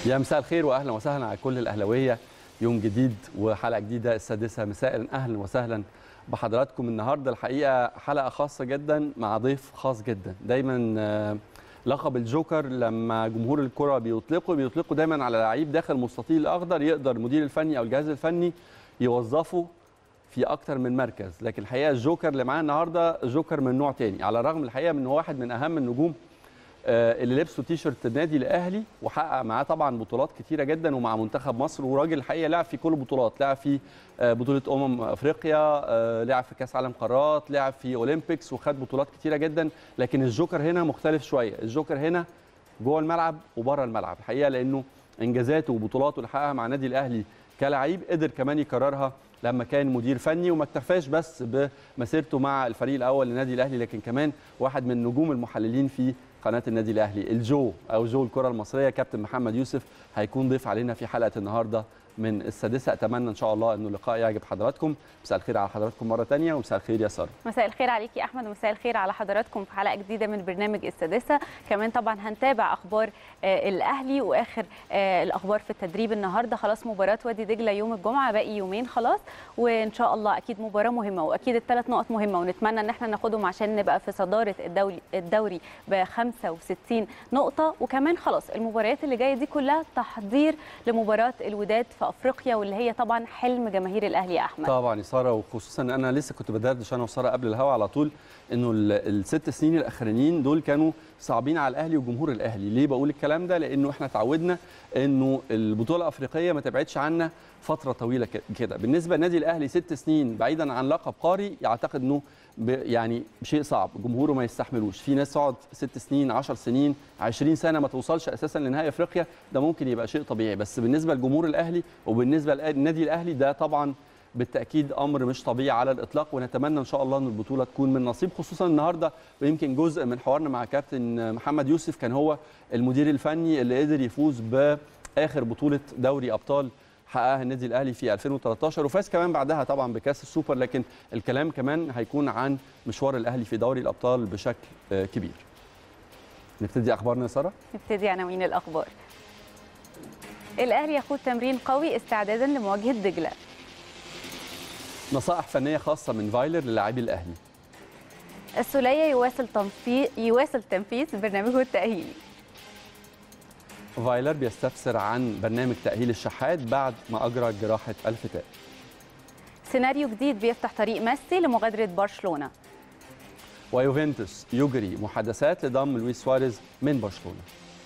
يا مساء الخير واهلا وسهلا على كل الاهلاويه يوم جديد وحلقه جديده السادسه مساء اهلا وسهلا بحضراتكم النهارده الحقيقه حلقه خاصه جدا مع ضيف خاص جدا دايما آه، لقب الجوكر لما جمهور الكره بيطلقوا بيطلقوا دايما على لعيب داخل مستطيل الاخضر يقدر المدير الفني او الجهاز الفني يوظفه في اكتر من مركز لكن الحقيقه الجوكر اللي معانا النهارده جوكر من نوع تاني على الرغم الحقيقه من هو واحد من اهم النجوم آه، اللي لبسوا تيشرت النادي الاهلي وحقق معاه طبعا بطولات كتيره جدا ومع منتخب مصر وراجل الحقيقه لعب في كل البطولات لعب في آه، بطوله امم افريقيا آه، لعب في كاس عالم قارات لعب في اولمبيكس وخد بطولات كتيره جدا لكن الجوكر هنا مختلف شويه الجوكر هنا جوه الملعب وبره الملعب الحقيقه لانه انجازاته وبطولاته اللي حققها مع النادي الاهلي كلاعب قدر كمان يكررها لما كان مدير فني وما اكتفاش بس بمسيرته مع الفريق الاول للنادي الاهلي لكن كمان واحد من نجوم المحللين في قناه النادي الاهلي الجو او جو الكره المصريه كابتن محمد يوسف هيكون ضيف علينا في حلقه النهارده من السادسه اتمنى ان شاء الله انه اللقاء يعجب حضراتكم مساء الخير على حضراتكم مره ثانيه ومساء الخير يا ساره مساء الخير عليك يا احمد ومساء الخير على حضراتكم في حلقه جديده من برنامج السادسه كمان طبعا هنتابع اخبار آه، الاهلي واخر آه، الاخبار في التدريب النهارده خلاص مباراه وادي دجله يوم الجمعه باقي يومين خلاص وان شاء الله اكيد مباراه مهمه واكيد الثلاث نقط مهمه ونتمنى ان احنا ناخدهم عشان نبقى في صداره الدوري الدوري ب 65 نقطه وكمان خلاص المباريات اللي جايه دي كلها تحضير لمباراه الوداد في افريقيا واللي هي طبعا حلم جماهير الاهلي يا احمد طبعا يا ساره وخصوصا ان انا لسه كنت بدردش انا وساره قبل الهوا على طول انه ال- الست سنين الاخرانيين دول كانوا صعبين على الاهلي وجمهور الاهلي ليه بقول الكلام ده لانه احنا اتعودنا انه البطوله الافريقيه ما تبعدش عنا فتره طويله ك- كده بالنسبه للنادي الاهلي ست سنين بعيدا عن لقب قاري يعتقد انه ب- يعني شيء صعب جمهوره ما يستحملوش في ناس تقعد ست سنين 10 سنين 20 سنه ما توصلش اساسا لنهائي افريقيا ده ممكن يبقى شيء طبيعي بس بالنسبه لجمهور الاهلي وبالنسبه للنادي الاهلي ده طبعا بالتاكيد امر مش طبيعي على الاطلاق ونتمنى ان شاء الله ان البطوله تكون من نصيب خصوصا النهارده ويمكن جزء من حوارنا مع كابتن محمد يوسف كان هو المدير الفني اللي قدر يفوز باخر بطوله دوري ابطال حققها النادي الاهلي في 2013 وفاز كمان بعدها طبعا بكاس السوبر لكن الكلام كمان هيكون عن مشوار الاهلي في دوري الابطال بشكل آه، كبير نبتدي اخبارنا يا ساره نبتدي عناوين الاخبار الاهلي يخوض تمرين قوي استعدادا لمواجهه دجله نصائح فنيه خاصه من فايلر للاعبي الاهلي السوليه يواصل تنفيذ يواصل تنفيذ برنامجه التاهيلي فايلر بيستفسر عن برنامج تاهيل الشحات بعد ما اجرى جراحه الفتاء سيناريو جديد بيفتح طريق ميسي لمغادره برشلونه ويوفنتوس يجري محادثات لضم لويس سواريز من برشلونه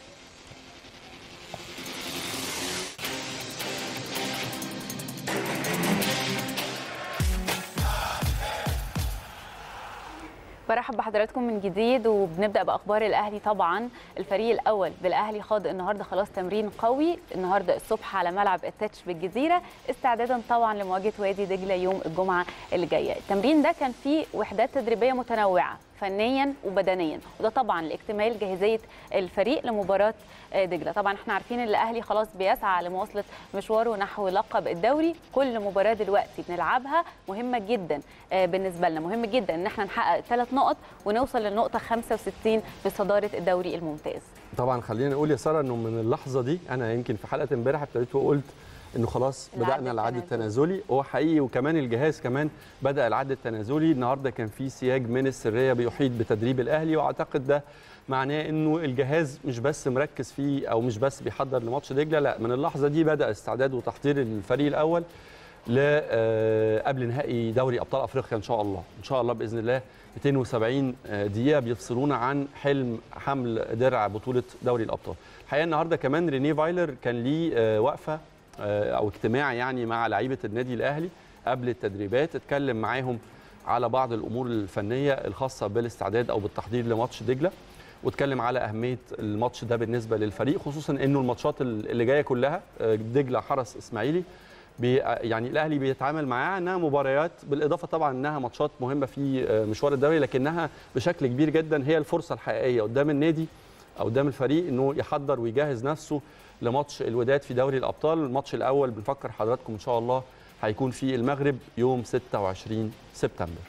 برحب بحضراتكم من جديد وبنبدا باخبار الاهلي طبعا الفريق الاول بالاهلي خاض النهارده خلاص تمرين قوي النهارده الصبح على ملعب التتش بالجزيره استعدادا طبعا لمواجهه وادي دجله يوم الجمعه اللي جايه التمرين ده كان فيه وحدات تدريبيه متنوعه فنيا وبدنيا وده طبعا لاكتمال جاهزيه الفريق لمباراه آه، دجله طبعا احنا عارفين ان الاهلي خلاص بيسعى لمواصله مشواره نحو لقب الدوري كل مباراه دلوقتي بنلعبها مهمه جدا آه، بالنسبه لنا مهم جدا ان احنا نحقق ثلاث نقط ونوصل للنقطه 65 في صداره الدوري الممتاز طبعا خلينا نقول يا ساره انه من اللحظه دي انا يمكن في حلقه امبارح ابتديت وقلت انه خلاص العد بدانا العد التنازلي. التنازلي هو حقيقي وكمان الجهاز كمان بدا العد التنازلي النهارده كان في سياج من السريه بيحيط بتدريب الاهلي واعتقد ده معناه انه الجهاز مش بس مركز فيه او مش بس بيحضر لماتش دجله لا من اللحظه دي بدا استعداد وتحضير الفريق الاول ل آه، قبل نهائي دوري ابطال افريقيا ان شاء الله ان شاء الله باذن الله 270 دقيقه بيفصلونا عن حلم حمل درع بطوله دوري الابطال الحقيقه النهارده كمان ريني فايلر كان ليه آه، وقفه آه، او اجتماع يعني مع لعيبه النادي الاهلي قبل التدريبات اتكلم معاهم على بعض الامور الفنيه الخاصه بالاستعداد او بالتحضير لماتش دجله واتكلم على اهميه الماتش ده بالنسبه للفريق خصوصا انه الماتشات اللي جايه كلها آه، دجله حرس اسماعيلي بي يعني الاهلي بيتعامل معاها انها مباريات بالاضافه طبعا انها ماتشات مهمه في آه، مشوار الدوري لكنها بشكل كبير جدا هي الفرصه الحقيقيه قدام النادي او قدام الفريق انه يحضر ويجهز نفسه لماتش الوداد في دوري الابطال الماتش الاول بنفكر حضراتكم ان شاء الله هيكون في المغرب يوم 26 سبتمبر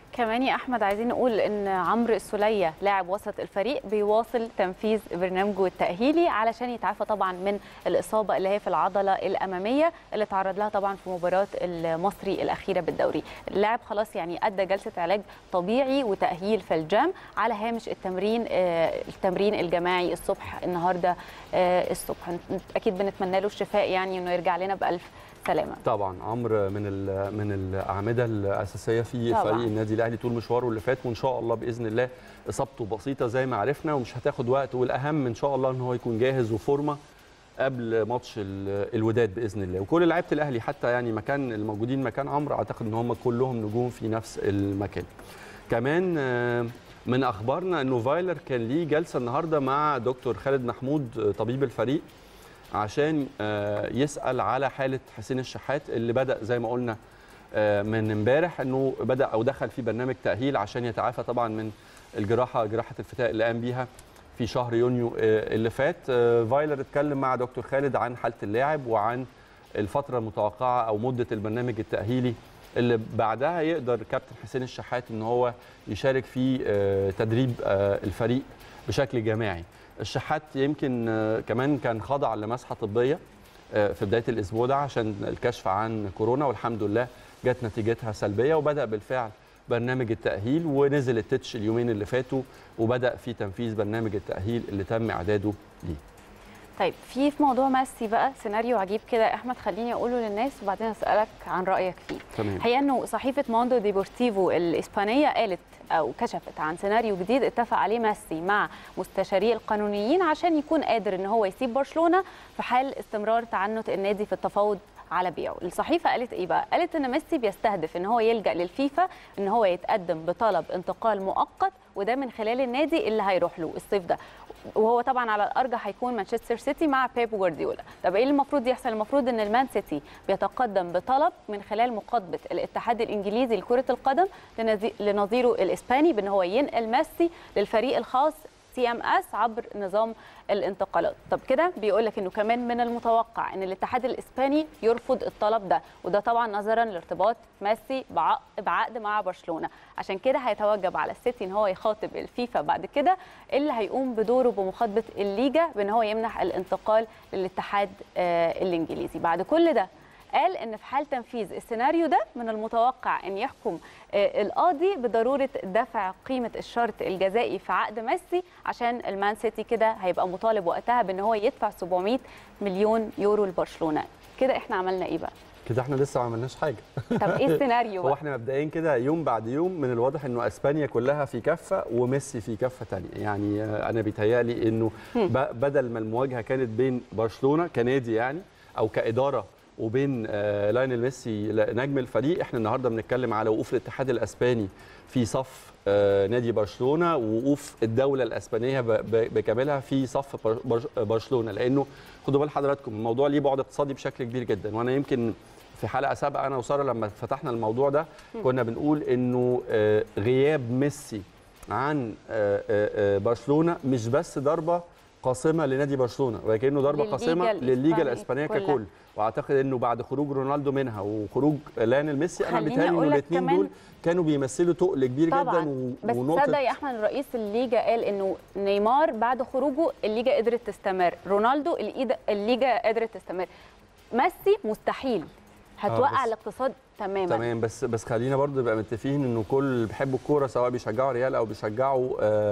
كمان يا احمد عايزين نقول ان عمرو السوليه لاعب وسط الفريق بيواصل تنفيذ برنامجه التاهيلي علشان يتعافى طبعا من الاصابه اللي هي في العضله الاماميه اللي تعرض لها طبعا في مباراه المصري الاخيره بالدوري اللاعب خلاص يعني ادى جلسه علاج طبيعي وتاهيل في الجام على هامش التمرين آه، التمرين الجماعي الصبح النهارده آه، الصبح اكيد بنتمنى له الشفاء يعني انه يرجع لنا بالف سلامه طبعا عمرو من ال- من الاعمده الاساسيه في طبعاً. فريق النادي الاهلي طول مشواره اللي فات وان شاء الله باذن الله اصابته بسيطه زي ما عرفنا ومش هتاخد وقت والاهم ان شاء الله ان هو يكون جاهز وفورمه قبل ماتش ال- الوداد باذن الله وكل لعيبه الاهلي حتى يعني مكان الموجودين مكان عمرو اعتقد ان هم كلهم نجوم في نفس المكان كمان آه، من اخبارنا انه فايلر كان ليه جلسه النهارده مع دكتور خالد محمود آه، طبيب الفريق عشان آه، يسال على حاله حسين الشحات اللي بدا زي ما قلنا آه، من امبارح انه بدا او دخل في برنامج تاهيل عشان يتعافى طبعا من الجراحه جراحه الفتاء اللي قام بيها في شهر يونيو آه، اللي فات آه، فايلر اتكلم مع دكتور خالد عن حاله اللاعب وعن الفتره المتوقعه او مده البرنامج التاهيلي اللي بعدها يقدر كابتن حسين الشحات ان هو يشارك في آه، تدريب آه، الفريق بشكل جماعي الشحات يمكن آه، كمان كان خضع لمسحه طبيه آه، في بدايه الاسبوع ده عشان الكشف عن كورونا والحمد لله جت نتيجتها سلبيه وبدا بالفعل برنامج التاهيل ونزل التتش اليومين اللي فاتوا وبدا في تنفيذ برنامج التاهيل اللي تم اعداده ليه طيب في في موضوع ميسي بقى سيناريو عجيب كده يا احمد خليني اقوله للناس وبعدين اسالك عن رايك فيه تمام الحقيقه انه صحيفه موندو ديبورتيفو الاسبانيه قالت او كشفت عن سيناريو جديد اتفق عليه ميسي مع مستشاري القانونيين عشان يكون قادر ان هو يسيب برشلونه في حال استمرار تعنت النادي في التفاوض على بيعه الصحيفه قالت ايه بقى قالت ان ميسي بيستهدف ان هو يلجا للفيفا ان هو يتقدم بطلب انتقال مؤقت وده من خلال النادي اللي هيروح له الصيف ده وهو طبعا على الارجح هيكون مانشستر سيتي مع بيب جوارديولا طب ايه اللي المفروض يحصل المفروض ان المان سيتي بيتقدم بطلب من خلال مقاطبه الاتحاد الانجليزي لكره القدم لنزي- لنظيره الاسباني بان هو ينقل ميسي للفريق الخاص سي ام اس عبر نظام الانتقالات طب كده بيقول لك انه كمان من المتوقع ان الاتحاد الاسباني يرفض الطلب ده وده طبعا نظرا لارتباط ميسي بعق- بعقد مع برشلونه عشان كده هيتوجب على السيتي ان هو يخاطب الفيفا بعد كده اللي هيقوم بدوره بمخاطبه الليجا بان هو يمنح الانتقال للاتحاد آه، الانجليزي بعد كل ده قال ان في حال تنفيذ السيناريو ده من المتوقع ان يحكم آه، القاضي بضروره دفع قيمه الشرط الجزائي في عقد ميسي عشان المان سيتي كده هيبقى مطالب وقتها بان هو يدفع 700 مليون يورو لبرشلونه كده احنا عملنا ايه بقى كده احنا لسه ما عملناش حاجه طب ايه السيناريو هو بقى احنا مبدئيا كده يوم بعد يوم من الواضح انه اسبانيا كلها في كفه وميسي في كفه تانية يعني آه، انا بيتهيألي انه ب- بدل ما المواجهه كانت بين برشلونه كنادي يعني او كاداره وبين آه، لايونيل ميسي ل- نجم الفريق احنا النهارده بنتكلم على وقوف الاتحاد الاسباني في صف آه، نادي برشلونه ووقوف الدوله الاسبانيه ب- ب- بكاملها في صف بر- بر- برشلونه لانه خدوا بال حضراتكم الموضوع ليه بعد اقتصادي بشكل كبير جدا وانا يمكن في حلقه سابقه انا وساره لما فتحنا الموضوع ده كنا بنقول انه آه، غياب ميسي عن آه، آه، آه، برشلونه مش بس ضربه قاصمه لنادي برشلونه ولكنه ضربه للليجا قاصمه للليجا الإسبانية الاسبانيه كلها. ككل واعتقد انه بعد خروج رونالدو منها وخروج ليونيل ميسي انا خليني بيتهيألي انه أقول لك الاثنين كمان- دول كانوا بيمثلوا تقل كبير طبعا جدا و- بس ونقطه تصدق يا احمد رئيس الليجا قال انه نيمار بعد خروجه الليجا قدرت تستمر رونالدو الإيد- الليجا قدرت تستمر ميسي مستحيل هتوقع بس- الاقتصاد تماما تمام بس بس خلينا برضو نبقى متفقين انه كل اللي بيحبوا الكوره سواء بيشجعوا ريال او بيشجعوا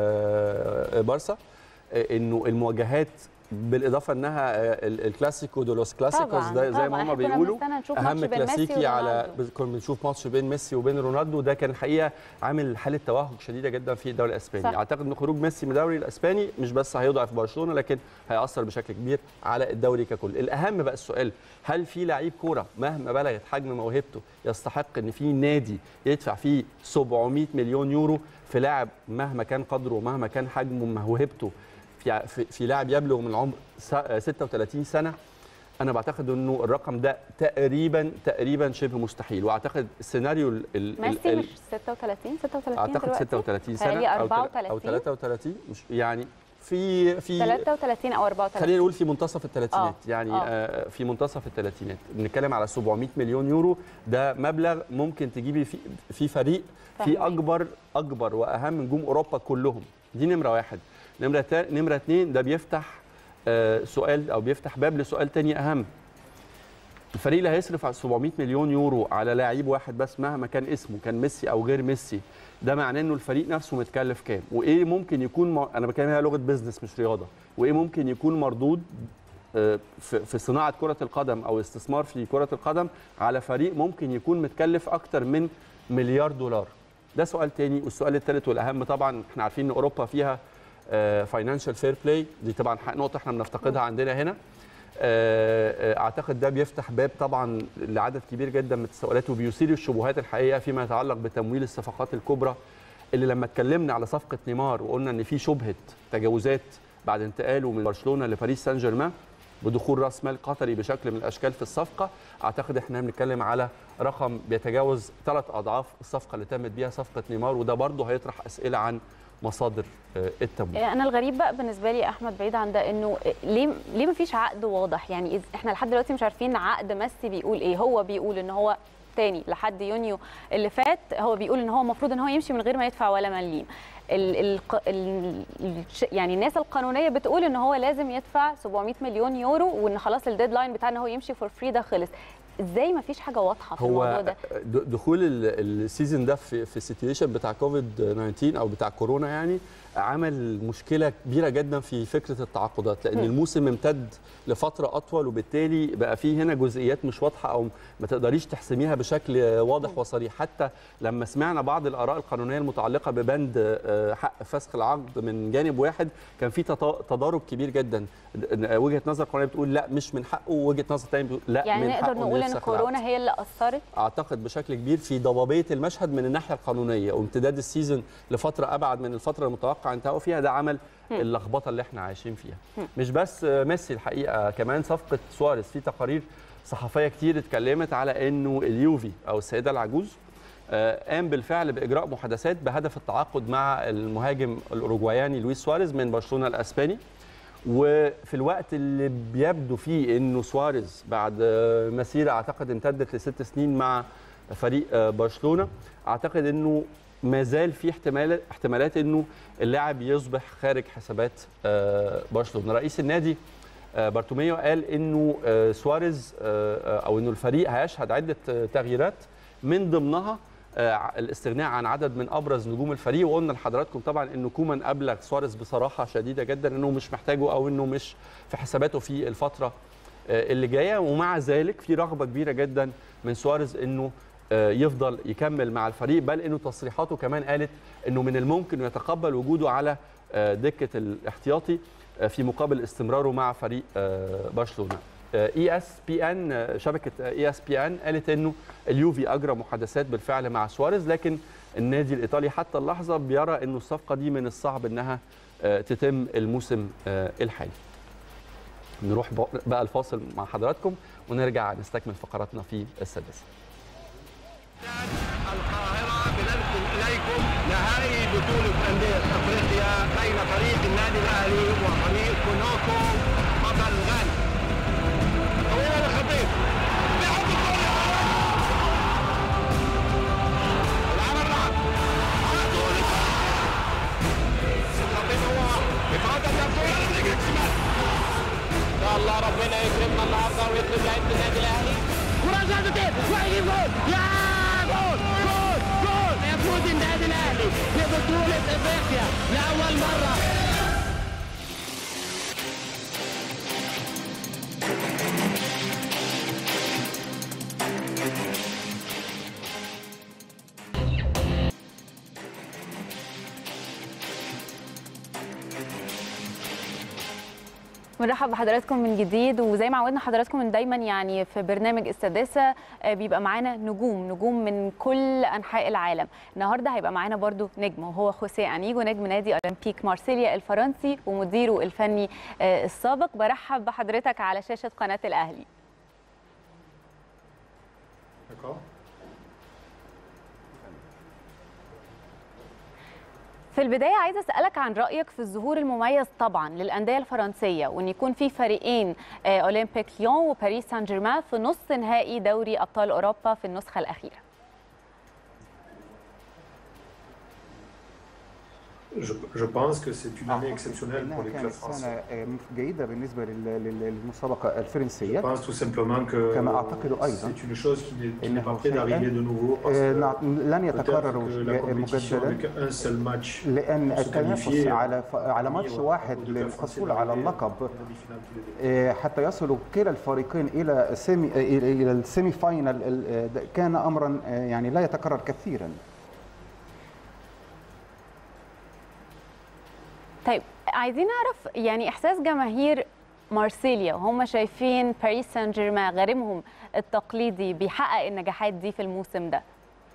آه، بارسا آه، انه المواجهات بالاضافه انها آه، ال- الكلاسيكو دولوس كلاسيكوس طبعاً، ده زي طبعاً. ما إحنا هم كنا بيقولوا بنستنى نشوف ماتش اهم بين ميسي كلاسيكي على ورونالدو. بس- كنا بنشوف ماتش بين ميسي وبين رونالدو ده كان الحقيقه عامل حاله توهج شديده جدا في الدوري الاسباني صح. اعتقد ان خروج ميسي من الدوري الاسباني مش بس هيضعف برشلونه لكن هياثر بشكل كبير على الدوري ككل الاهم بقى السؤال هل في لعيب كوره مهما بلغت حجم موهبته يستحق ان في نادي يدفع فيه 700 مليون يورو في لاعب مهما كان قدره ومهما كان حجمه وموهبته في في, في لاعب يبلغ من العمر س- 36 سنه انا بعتقد انه الرقم ده تقريبا تقريبا شبه مستحيل واعتقد السيناريو ال- ال- ميسي ال- مش 36 36 اعتقد دلوقتي 36 سنه تهيألي او تل- 34. او 33 مش يعني في في 33 او 34 خلينا نقول في منتصف الثلاثينات آه. يعني آه. آه. في منتصف الثلاثينات بنتكلم على 700 مليون يورو ده مبلغ ممكن تجيبي في في فريق في فاهمك. اكبر اكبر واهم نجوم اوروبا كلهم دي نمره واحد نمره تا... نمره اثنين ده بيفتح آه سؤال او بيفتح باب لسؤال تاني اهم الفريق اللي هيصرف على 700 مليون يورو على لاعب واحد بس مهما كان اسمه كان ميسي او غير ميسي ده معناه انه الفريق نفسه متكلف كام وايه ممكن يكون م... انا بتكلم هنا لغه بيزنس مش رياضه وايه ممكن يكون مردود آه، في في صناعه كره القدم او استثمار في كره القدم على فريق ممكن يكون متكلف اكتر من مليار دولار ده سؤال تاني والسؤال الثالث والاهم طبعا احنا عارفين ان اوروبا فيها فاينانشال فير بلاي دي طبعا نقطه احنا بنفتقدها عندنا هنا آه، آه، اعتقد ده بيفتح باب طبعا لعدد كبير جدا من التساؤلات وبيثير الشبهات الحقيقه فيما يتعلق بتمويل الصفقات الكبرى اللي لما اتكلمنا على صفقه نيمار وقلنا ان في شبهه تجاوزات بعد انتقاله من برشلونه لباريس سان جيرمان بدخول راس مال قطري بشكل من الاشكال في الصفقه اعتقد احنا بنتكلم على رقم بيتجاوز ثلاث اضعاف الصفقه اللي تمت بيها صفقه نيمار وده برضه هيطرح اسئله عن مصادر آه، التمويل انا الغريب بقى بالنسبه لي يا احمد بعيد عن ده انه ليه ليه ما فيش عقد واضح يعني إذ- احنا لحد دلوقتي مش عارفين عقد ميسي بيقول ايه هو بيقول ان هو تاني لحد يونيو اللي فات هو بيقول ان هو المفروض ان هو يمشي من غير ما يدفع ولا مليم ال ال ال الش- يعني الناس القانونيه بتقول ان هو لازم يدفع 700 مليون يورو وان خلاص الديدلاين بتاع ان هو يمشي فور فري ده خلص ازاي ما فيش حاجه واضحه في الموضوع هو ده د- دخول ال- السيزون ده في في السيتويشن بتاع كوفيد 19 او بتاع كورونا يعني عمل مشكله كبيره جدا في فكره التعاقدات لان م. الموسم امتد لفتره اطول وبالتالي بقى في هنا جزئيات مش واضحه او ما تقدريش تحسميها بشكل واضح وصريح حتى لما سمعنا بعض الاراء القانونيه المتعلقه ببند آه، حق فسخ العقد من جانب واحد كان في تطا- تضارب كبير جدا وجهه نظر قانونيه بتقول لا مش من حقه ووجهه نظر ثانيه بتقول لا يعني من نقدر حقه إنه نقول ان يفسخ العقد. كورونا هي اللي اثرت اعتقد بشكل كبير في ضبابيه المشهد من الناحيه القانونيه وامتداد السيزون لفتره ابعد من الفتره المتوقع انتهاء فيها ده عمل اللخبطه اللي احنا عايشين فيها مش بس ميسي الحقيقه كمان صفقه سواريز في تقارير صحفيه كتير اتكلمت على انه اليوفي او السيده العجوز آه، قام بالفعل باجراء محادثات بهدف التعاقد مع المهاجم الاوروجواياني لويس سواريز من برشلونه الاسباني وفي الوقت اللي بيبدو فيه انه سواريز بعد آه، مسيره اعتقد امتدت لست سنين مع فريق آه، برشلونه اعتقد انه ما زال في احتمال احتمالات انه اللاعب يصبح خارج حسابات آه، برشلونه رئيس النادي آه، بارتوميو قال انه آه، سواريز آه، آه، او انه الفريق هيشهد عده آه، تغييرات من ضمنها آه، الاستغناء عن عدد من ابرز نجوم الفريق وقلنا لحضراتكم طبعا انه كومان ابلغ سواريز بصراحه شديده جدا انه مش محتاجه او انه مش في حساباته في الفتره آه، اللي جايه ومع ذلك في رغبه كبيره جدا من سواريز انه آه، يفضل يكمل مع الفريق بل انه تصريحاته كمان قالت انه من الممكن يتقبل وجوده على آه، دكه الاحتياطي آه، في مقابل استمراره مع فريق آه، برشلونه اي اس بي ان شبكه اي اس بي ان قالت انه اليوفي اجرى محادثات بالفعل مع سواريز لكن النادي الايطالي حتى اللحظه بيرى انه الصفقه دي من الصعب انها آه، تتم الموسم آه، الحالي نروح بقى الفاصل مع حضراتكم ونرجع نستكمل فقراتنا في السادسه القاهرة بننقل إليكم نهائي بطولة أندية أفريقيا بين فريق النادي الأهلي وفريق كونوكو بطل غانا. طويلة لخطيب. بيحط الكرة. العمل لعب. على طول الخطيب هو بيتقدم يبدو رجلك شمال. إن شاء الله ربنا يكرمنا النهارده ويكرم لعيبة النادي الأهلي. كرة زادتين وهيجيب جول. يا جول جول جول يفوز النادي الاهلي ببطوله افريقيا لاول مره بنرحب بحضراتكم من جديد وزي ما عودنا حضراتكم من دايما يعني في برنامج السادسه آه، بيبقى معانا نجوم نجوم من كل انحاء العالم النهارده هيبقى معانا برضو نجم وهو خوسيه انيجو نجم نادي اولمبيك مارسيليا الفرنسي ومديره الفني آه، السابق برحب بحضرتك على شاشه قناه الاهلي في البداية عايزة أسألك عن رأيك في الظهور المميز طبعا للأندية الفرنسية وأن يكون في فريقين آه، أولمبيك ليون وباريس سان جيرمان في نص نهائي دوري أبطال أوروبا في النسخة الأخيرة Je, je pense que c'est une année أعتقد exceptionnelle pour إنها les clubs كانت français. سنة آه، جيدة بالنسبة لل- لل- للمسابقة Je الفرنسية pense tout simplement que كما أعتقد أيضا c'est une chose qui n'est qui n'est إنه pas près شيئاً d'arriver de nouveau parce آه، que نع- لن peut-être يتكرر que la compétition مجددا avec un seul match لأن se التنافس qualifier على ف- على pour ماتش venir واحد pour le club للحصول français على d'arriver اللقب en demi-finale tous les deux. آه، حتى يصلوا كلا الفريقين إلى سيمي آه، إلى إلى السيمي فاينل ال- آه، ده كان أمرا آه، يعني لا يتكرر كثيرا طيب عايزين نعرف يعني إحساس جماهير مارسيليا وهم شايفين باريس سان جيرمان غارمهم التقليدي بيحقق النجاحات دي في الموسم ده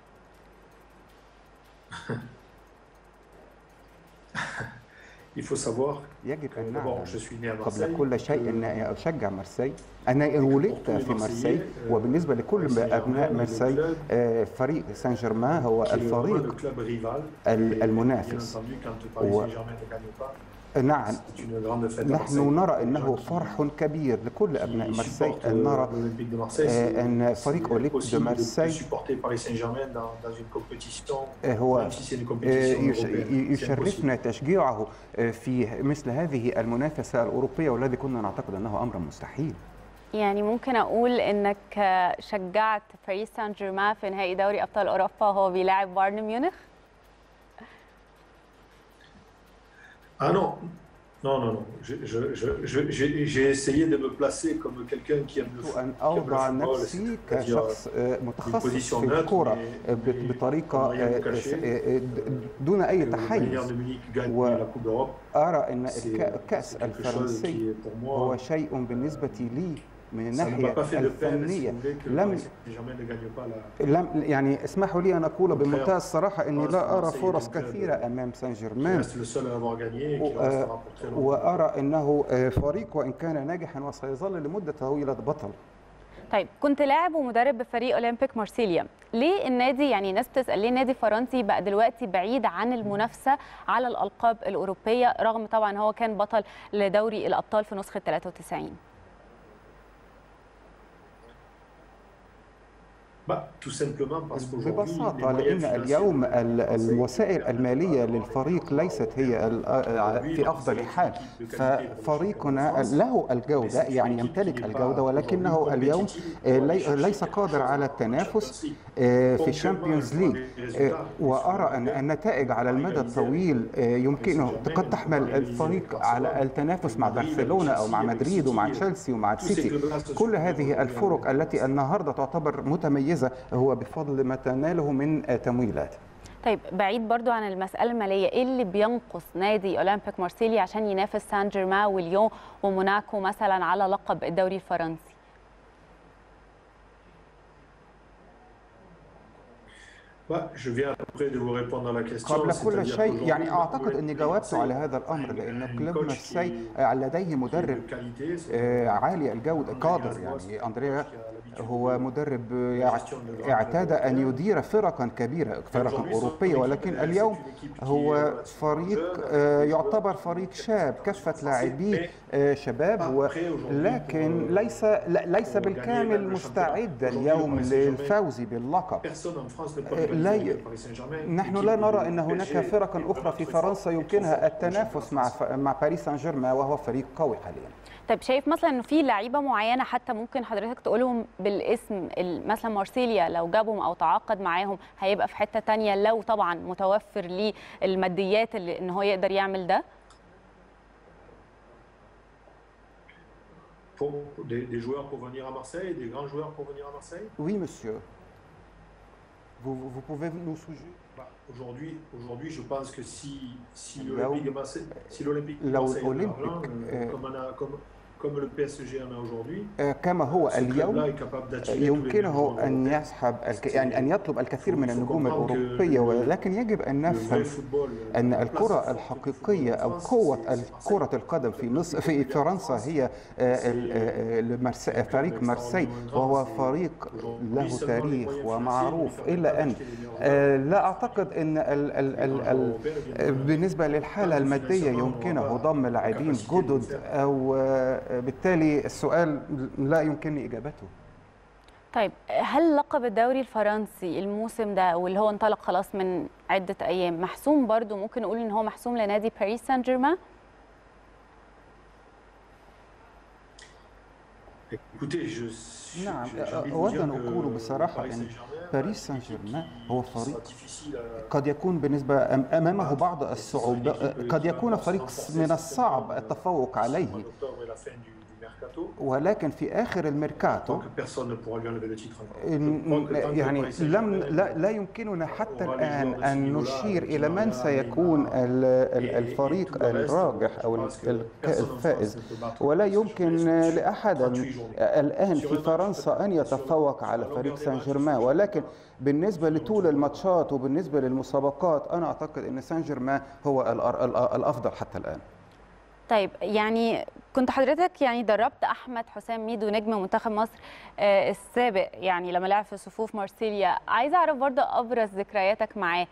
Il faut savoir يجب que أن d'abord نعلم je suis né à قبل Marseille. كل شيء que أن أشجع مرسي أنا ولدت في مرسي وبالنسبة لكل أبناء مرسي آه، فريق سان جيرمان هو qui est vraiment le الفريق club rival. ال- Et bien المنافس. entendu, quand Paris و- Saint-Germain ne gagne pas, نعم c'est une grande fête à Marseille. نحن نرى Les انه gens qui- فرح كبير لكل ابناء qui مرسي supportent ان نرى l'Olympique de Marseille, آه، c'est- ان c'est فريق اولمبيك possible دو de مارسي supporter Paris Saint-Germain dans, dans une compétition, آه، هو même si c'est une آه، compétition يش- européenne. C'est يشرفنا impossible. تشجيعه آه، في مثل هذه المنافسه الاوروبيه والذي كنا نعتقد انه امر مستحيل يعني ممكن أقول إنك شجعت باريس سان جيرمان في نهائي دوري أبطال أوروبا وهو بيلاعب بايرن ميونخ Ah non, non, non, non. Je- je- je- je- J'ai j'ai essayé de me placer comme quelqu'un qui aime le foot. ان qui aime le اوضع football, نفسي c'est-à-dire كشخص آه، متخصص position في neutre, الكره mais- آه، ب- mais بطريقه comme rien آه، de caché. آه، آه، دون اي que le Bayern تحيز de Munich gagne و- la Coupe d'Europe. ارى ان C'est الك- الكاس c'est quelque chose الفرنسي qui est pour هو moi. شيء بالنسبه لي من Ça ne m'a الناحيه pas fait de peine, si الفنيه vous voulez, que لم Paris Saint-Germain ne gagne pas la, لم يعني اسمحوا لي ان اقول بمنتهى الصراحه اني لا ارى فرص كثيره امام سان qui جيرمان reste le seul à avoir gagné et qui و- restera pour très longtemps. وارى انه آه، فريق وان كان ناجحا وسيظل لمده طويله بطل طيب كنت لاعب ومدرب بفريق اولمبيك مارسيليا ليه النادي يعني الناس بتسال ليه النادي الفرنسي بقى دلوقتي بعيد عن المنافسه على الالقاب الاوروبيه رغم طبعا هو كان بطل لدوري الابطال في نسخه 93 Bah, tout simplement parce qu'aujourd'hui, les ببساطه moyens لان financiers اليوم de ال- Marseille الوسائل الماليه للفريق ليست هي ال- آه، في افضل حال ففريقنا له الجوده يعني يمتلك الجوده ولكنه اليوم آه، لي- ليس قادر على التنافس آه، في الشامبيونز ليج آه، وارى ان النتائج على المدى الطويل آه، يمكنه قد تحمل الفريق على التنافس مع برشلونه او مع مدريد ومع تشيلسي ومع السيتي كل هذه الفرق التي النهارده تعتبر متميزه هو بفضل ما تناله من آه، تمويلات طيب بعيد برضو عن المساله الماليه ايه اللي بينقص نادي اولمبيك مارسيليا عشان ينافس سان جيرمان وليون وموناكو مثلا على لقب الدوري الفرنسي Bah, je viens après de vous répondre à la question. قبل كل c'est-à-dire شيء يعني qu'aujourd'hui, اعتقد اني l'Olympique جاوبت Marseille على هذا الامر a لان un كلوب coach مارسي qui- آه، لديه qui est مدرب de qualité, c'est- آه، عالي الجودة قادر يعني أندريا هو مدرب يع- اعتاد أن يدير فرقا كبيرة فرقا أوروبية ولكن اليوم هو فريق آه، يعتبر فريق شاب كافة لاعبيه آه، شباب ولكن ليس لا- ليس بالكامل مستعد اليوم للفوز باللقب Personne en France ne peut آه، لا rivaliser ي- avec Paris Saint-Germain. نحن L'équipe لا du نرى ان هناك PSG فرقا est اخرى في vraiment très فرنسا forte, يمكنها très forte التنافس مع ف- مع باريس سان جيرمان وهو فريق قوي حاليا طيب شايف مثلا انه في لعيبه معينه حتى ممكن حضرتك تقولهم بالاسم ال- مثلا مارسيليا لو جابهم او تعاقد معاهم هيبقى في حته تانية لو طبعا متوفر ليه الماديات اللي ان هو يقدر يعمل ده Pour des, des joueurs pour venir à Marseille, des grands joueurs pour venir à Marseille. Oui, monsieur. Vous, vous pouvez nous suggérer Bah, aujourd'hui, aujourd'hui, je pense que si, si Là où- l'Olympique de Marseille, si l'Olympique de là où Marseille a de Olympique, l'argent, euh, euh, comme on a, comme, comme le PSG en a aujourd'hui, آه، كما هو ce club-là اليوم est capable d'attirer tous les يمكنه joueurs أن européens. يسحب الك... يعني أن يطلب الكثير من النجوم الأوروبية ولكن يجب أن Le vrai نفهم football, أن la place الكرة forte الحقيقية أو en France, قوة c'est- كرة القدم في مصر في فرنسا هي آه، ال- آه، المرس- فريق مارسي وهو فريق له تاريخ ومعروف إلا أن آه، لا أعتقد أن ال ال ال ال آه، بالنسبة للحالة المادية يمكنه ضم لاعبين جدد أو آه، بالتالي السؤال لا يمكنني إجابته طيب هل لقب الدوري الفرنسي الموسم ده واللي هو انطلق خلاص من عدة أيام محسوم برضو ممكن نقول إن هو محسوم لنادي باريس سان جيرمان Écoutez, je, je- نعم je- j'ai envie de vous أود dire أن que أقول بصراحة Paris أن Saint-Germain, باريس سان جيرمان هو sera فريق difficile à- قد يكون بالنسبة أم- أمامه بعض الصعوبات قد يكون فريق من الصعب التفوق عليه en octobre et la fin du, du mercato. ولكن في آخر الميركاتو Donc personne ne pourra lui enlever le titre encore. Je إن- crois que tant que يعني Paris لم Saint-Germain لا, لا يمكننا حتى الآن أن نشير إلى من سيكون ال- ال- الفريق الراجح أو ال- ال- الفائز ولا يمكن لأحد الآن في فرنسا أن يتفوق على فريق سان جيرمان ولكن بالنسبة لطول الماتشات وبالنسبة للمسابقات أنا أعتقد أن سان جيرمان هو الأر- الأ- الأفضل حتى الآن طيب يعني كنت حضرتك يعني دربت احمد حسام ميدو نجم منتخب مصر آه، السابق يعني لما لعب في صفوف مارسيليا عايزه اعرف برضه ابرز ذكرياتك معاه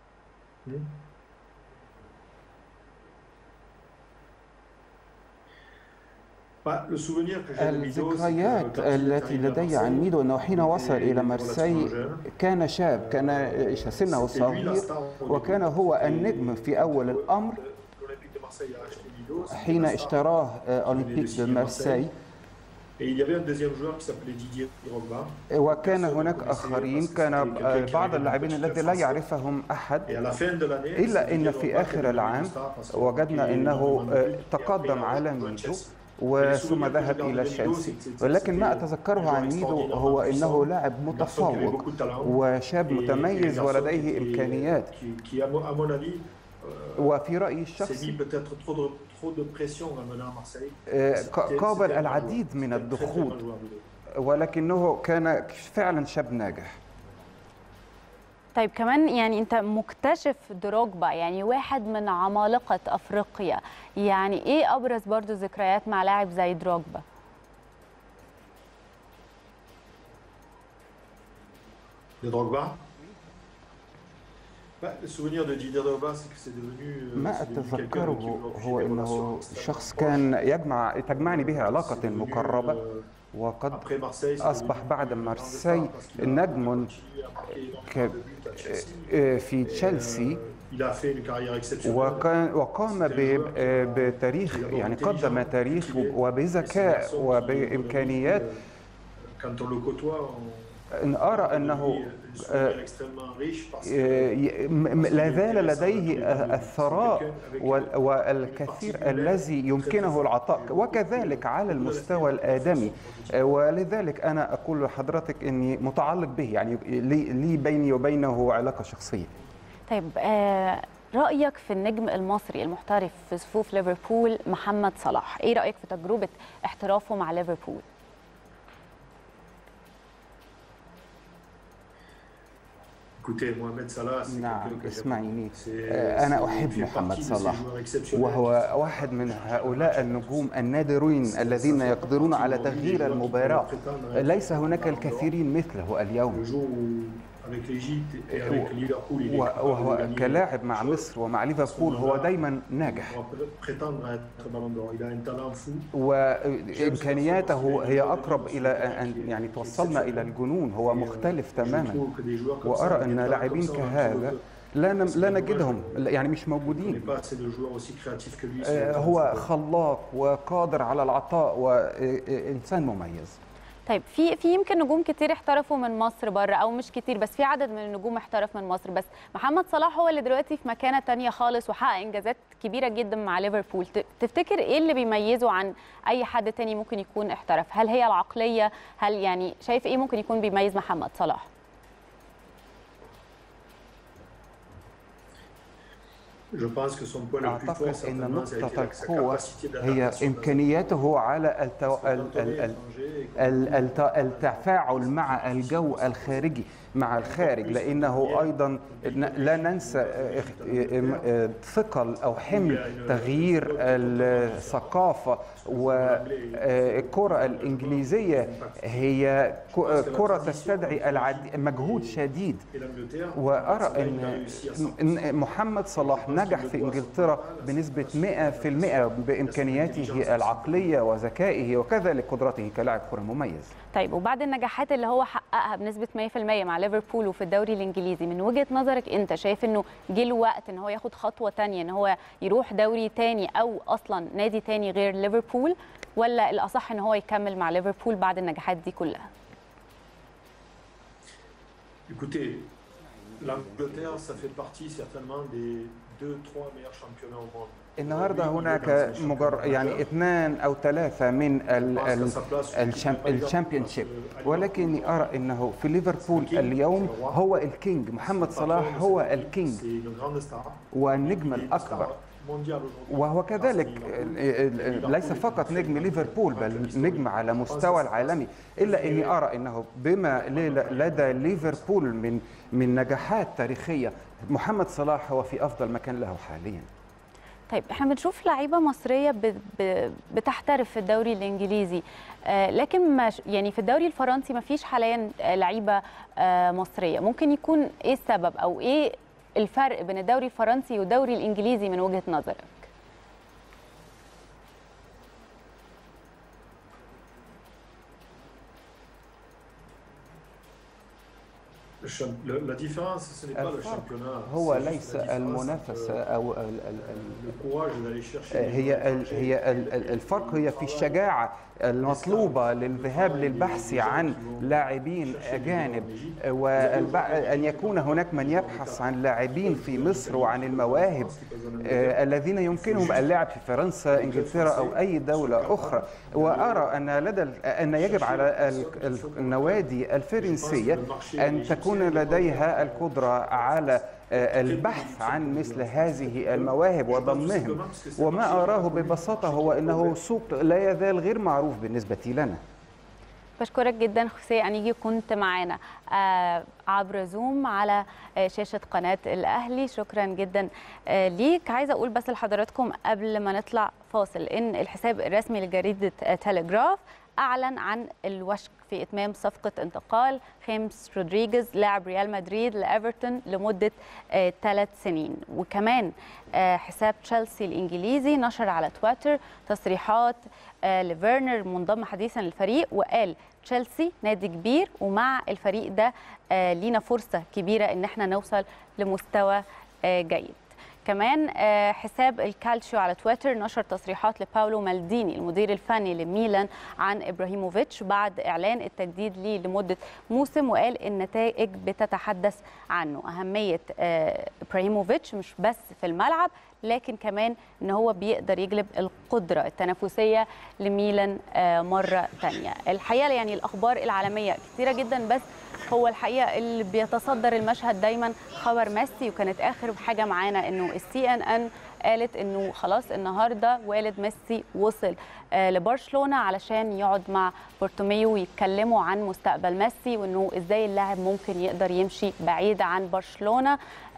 Bah, le souvenir que j'ai de Mido, c'est que الذكريات quand il est التي arrivé à لدي عن Marseille, ميدو أنه حين وصل إلى مارسي كان شاب كان سنه c'était lui la صغير star au début. وكان هو Et النجم في أول الأمر L'Olympique de Marseille a acheté Mido, c'était حين la star. اشتراه آه، أولمبيك دو مارسي Et il y avait un deuxième joueur qui s'appelait Didier Drogba. وكان هناك آخرين كان آه، بعض اللاعبين الذي لا يعرفهم أحد Et à la fin de l'année, إلا c'est أن Didier في Drogba qui آخر est devenu العام le star parce qu'il وجدنا a أنه énormément de آه، buts. Et après, تقدم il a على rejoint ميدو Chelsea. وثم ذهب إلى تشيلسي ولكن ما أتذكره عن ميدو هو أنه لاعب متفوق وشاب متميز ولديه إمكانيات Qui, qui, à mon à mon avis, euh, وفي رأيي s'est mis الشخصي peut-être trop de, trop de pression en menant à Marseille. آه، C'était- ق- قابل c'était un العديد joueur. من C'était un très, très bon الضغوط joueur, Mido. ولكنه كان فعلا شاب ناجح طيب كمان يعني انت مكتشف دروجبا يعني واحد من عمالقه افريقيا يعني ايه ابرز برضو ذكريات مع لاعب زي دروجبا De Drogba Bah, Le souvenir de Didier Drogba, c'est que c'est devenu. euh, ما c'est devenu quelqu'un qui أتذكره aujourd'hui هو des أنه relations شخص extrêmement كان proches. يجمع تجمعني به علاقة C'est devenu, مقربة euh, وقد après Marseille, c'est أصبح devenu بعد un grand مارسي départ parce qu'il a نجم continué à marquer énormément ك- de buts à Chelsea. آه، في Et, تشيلسي euh, Il a fait une carrière exceptionnelle. وكان وقام ب- آه، بتاريخ يعني قدم تاريخ وبذكاء وبإمكانيات Quand on le côtoie, on إن أرى أنه un souvenir extrêmement riche parce que آه، ي- م- م- لا زال لديه آه، الثراء وال- والكثير الذي يمكنه العطاء وكذلك على المستوى الآدمي آه، ولذلك أنا أقول لحضرتك أني متعلق به يعني لي لي بيني وبينه علاقة شخصية طيب آه رايك في النجم المصري المحترف في صفوف ليفربول محمد صلاح ايه رايك في تجربه احترافه مع ليفربول Écoutez, Mohamed Salah, c'est نعم quelqu'un que j'aime. اسمعيني C'est- آه، أنا c'est- il أحب fait محمد partie de ces صلاح joueurs exceptionnels وهو واحد من هؤلاء النجوم النادرين الذين يقدرون على تغيير المباراة ليس هناك الكثيرين مثله Le اليوم jour où, avec l'Égypte et avec Liverpool, il est و- capable de وهو gagner كلاعب مع quelque chose. مصر ومع ليفربول هو دايما ناجح On va prétendre à être ballon d'or. Il a un talent fou. وامكانياته هي اقرب الى ان يعني توصلنا الى الجنون هو مختلف Je تماما trouve que des joueurs comme ça, وارى des ان talents لاعبين comme ça, on كهذا trouve لا نم- لا نجدهم يعني مش On n'est موجودين pas assez de joueurs aussi créatifs que lui. آه، sur le هو terrain. خلاق وقادر على العطاء وانسان مميز طيب في في يمكن نجوم كتير احترفوا من مصر بره او مش كتير بس في عدد من النجوم احترف من مصر بس محمد صلاح هو اللي دلوقتي في مكانه تانية خالص وحقق انجازات كبيره جدا مع ليفربول ت- تفتكر ايه اللي بيميزه عن اي حد تاني ممكن يكون احترف هل هي العقليه هل يعني شايف ايه ممكن يكون بيميز محمد صلاح أعتقد أن نقطة القوة هي إمكانياته على التو... ال... ال... ال... التفاعل مع الجو الخارجي مع الخارج لأنه أيضا لا ننسى ثقل أو حمل تغيير الثقافة والكرة الإنجليزية هي كرة تستدعي العد... مجهود شديد وأرى أن محمد صلاح نجح في إنجلترا بنسبة 100% بإمكانياته العقلية وذكائه وكذلك قدرته كلاعب كرة مميز طيب وبعد النجاحات اللي هو حققها بنسبة 100% مع ليفربول وفي الدوري الإنجليزي من وجهة نظرك أنت شايف أنه جه الوقت أن هو ياخد خطوة تانية أن هو يروح دوري تاني أو أصلا نادي تاني غير ليفربول ولا الأصح أن هو يكمل مع ليفربول بعد النجاحات دي كلها؟ Écoutez, l'Angleterre, ça fait partie certainement des deux, trois meilleurs championnats au monde. النهارده هناك مجر يعني اثنان او ثلاثه من الشامبيونشيب ولكني ارى انه في ليفربول اليوم هو الكينج محمد صلاح هو الكينج والنجم الاكبر وهو كذلك ليس فقط نجم ليفربول بل نجم على مستوى العالمي الا اني ارى انه بما لدى ليفربول من من نجاحات تاريخيه محمد صلاح هو في افضل مكان له حاليا طيب احنا بنشوف لعيبه مصريه بتحترف في الدوري الانجليزي آه لكن ما يعني في الدوري الفرنسي ما فيش حاليا لعيبه آه مصريه ممكن يكون ايه السبب او ايه الفرق بين الدوري الفرنسي والدوري الانجليزي من وجهه نظرك هو ليس المنافسة أو هي هي الفرق هي في الشجاعة المطلوبة للذهاب للبحث عن لاعبين أجانب وأن يكون هناك من يبحث عن لاعبين في مصر وعن المواهب الذين يمكنهم اللعب في فرنسا إنجلترا أو أي دولة أخرى وأرى أن لدى أن يجب على النوادي الفرنسية أن تكون لديها القدرة على البحث عن مثل هذه المواهب وضمهم وما أراه ببساطة هو أنه سوق لا يزال غير معروف بالنسبة لنا بشكرك جدا خوسيه انيجي كنت معانا آه عبر زوم على آه شاشه قناه الاهلي شكرا جدا آه ليك عايزه اقول بس لحضراتكم قبل ما نطلع فاصل ان الحساب الرسمي لجريده تيليجراف اعلن عن الوشك في اتمام صفقه انتقال خيمس رودريجيز لاعب ريال مدريد لايفرتون لمده ثلاث آه سنين وكمان آه حساب تشيلسي الانجليزي نشر على تويتر تصريحات آه لفيرنر منضم حديثا للفريق وقال تشيلسي نادي كبير ومع الفريق ده لينا فرصه كبيره ان احنا نوصل لمستوى جيد كمان حساب الكالتشيو على تويتر نشر تصريحات لباولو مالديني المدير الفني لميلان عن ابراهيموفيتش بعد اعلان التجديد ليه لمده موسم وقال النتائج بتتحدث عنه اهميه ابراهيموفيتش مش بس في الملعب لكن كمان ان هو بيقدر يجلب القدره التنافسيه لميلان مره ثانيه الحقيقه يعني الاخبار العالميه كثيره جدا بس هو الحقيقه اللي بيتصدر المشهد دايما خبر ميسي وكانت اخر حاجه معانا انه السي ان ان قالت انه خلاص النهارده والد ميسي وصل لبرشلونه علشان يقعد مع بورتوميو ويتكلموا عن مستقبل ميسي وانه ازاي اللاعب ممكن يقدر يمشي بعيد عن برشلونه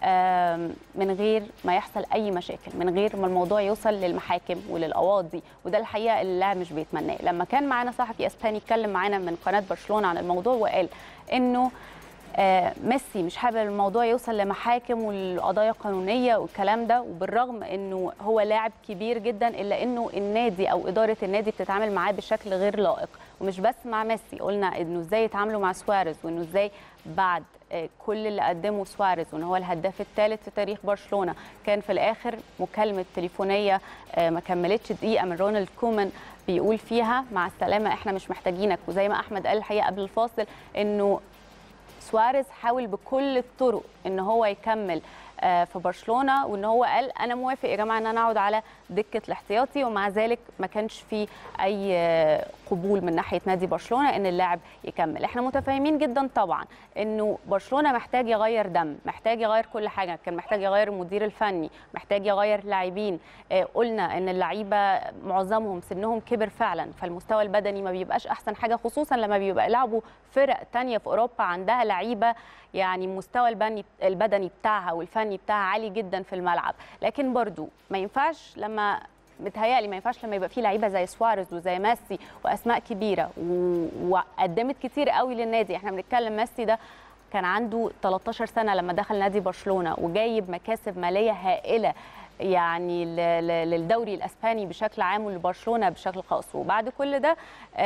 من غير ما يحصل اي مشاكل من غير ما الموضوع يوصل للمحاكم وللقواضي وده الحقيقه اللي اللاعب مش بيتمناه لما كان معانا صحفي اسباني اتكلم معانا من قناه برشلونه عن الموضوع وقال انه آه ميسي مش حابب الموضوع يوصل لمحاكم والقضايا القانونيه والكلام ده وبالرغم انه هو لاعب كبير جدا الا انه النادي او اداره النادي بتتعامل معاه بشكل غير لائق ومش بس مع ميسي قلنا انه ازاي يتعاملوا مع سواريز وانه ازاي بعد آه كل اللي قدمه سواريز وان هو الهداف الثالث في تاريخ برشلونه كان في الاخر مكالمه تليفونيه آه ما كملتش دقيقه من رونالد كومان بيقول فيها مع السلامه احنا مش محتاجينك وزي ما احمد قال الحقيقه قبل الفاصل انه سواريز حاول بكل الطرق ان هو يكمل في برشلونه وان هو قال انا موافق يا جماعه ان انا اقعد على دكه الاحتياطي ومع ذلك ما كانش في اي قبول من ناحيه نادي برشلونه ان اللاعب يكمل احنا متفاهمين جدا طبعا انه برشلونه محتاج يغير دم محتاج يغير كل حاجه كان محتاج يغير المدير الفني محتاج يغير لاعبين قلنا ان اللعيبه معظمهم سنهم كبر فعلا فالمستوى البدني ما بيبقاش احسن حاجه خصوصا لما بيبقى يلعبوا فرق تانية في اوروبا عندها لعيبه يعني المستوى البني البدني بتاعها والفني بتاعها عالي جدا في الملعب لكن برضو ما ينفعش لما متهيألي ما ينفعش لما يبقى في لعيبه زي سواريز وزي ميسي واسماء كبيره و... وقدمت كتير قوي للنادي احنا بنتكلم ميسي ده كان عنده 13 سنه لما دخل نادي برشلونه وجايب مكاسب ماليه هائله يعني للدوري الاسباني بشكل عام ولبرشلونه بشكل خاص وبعد كل ده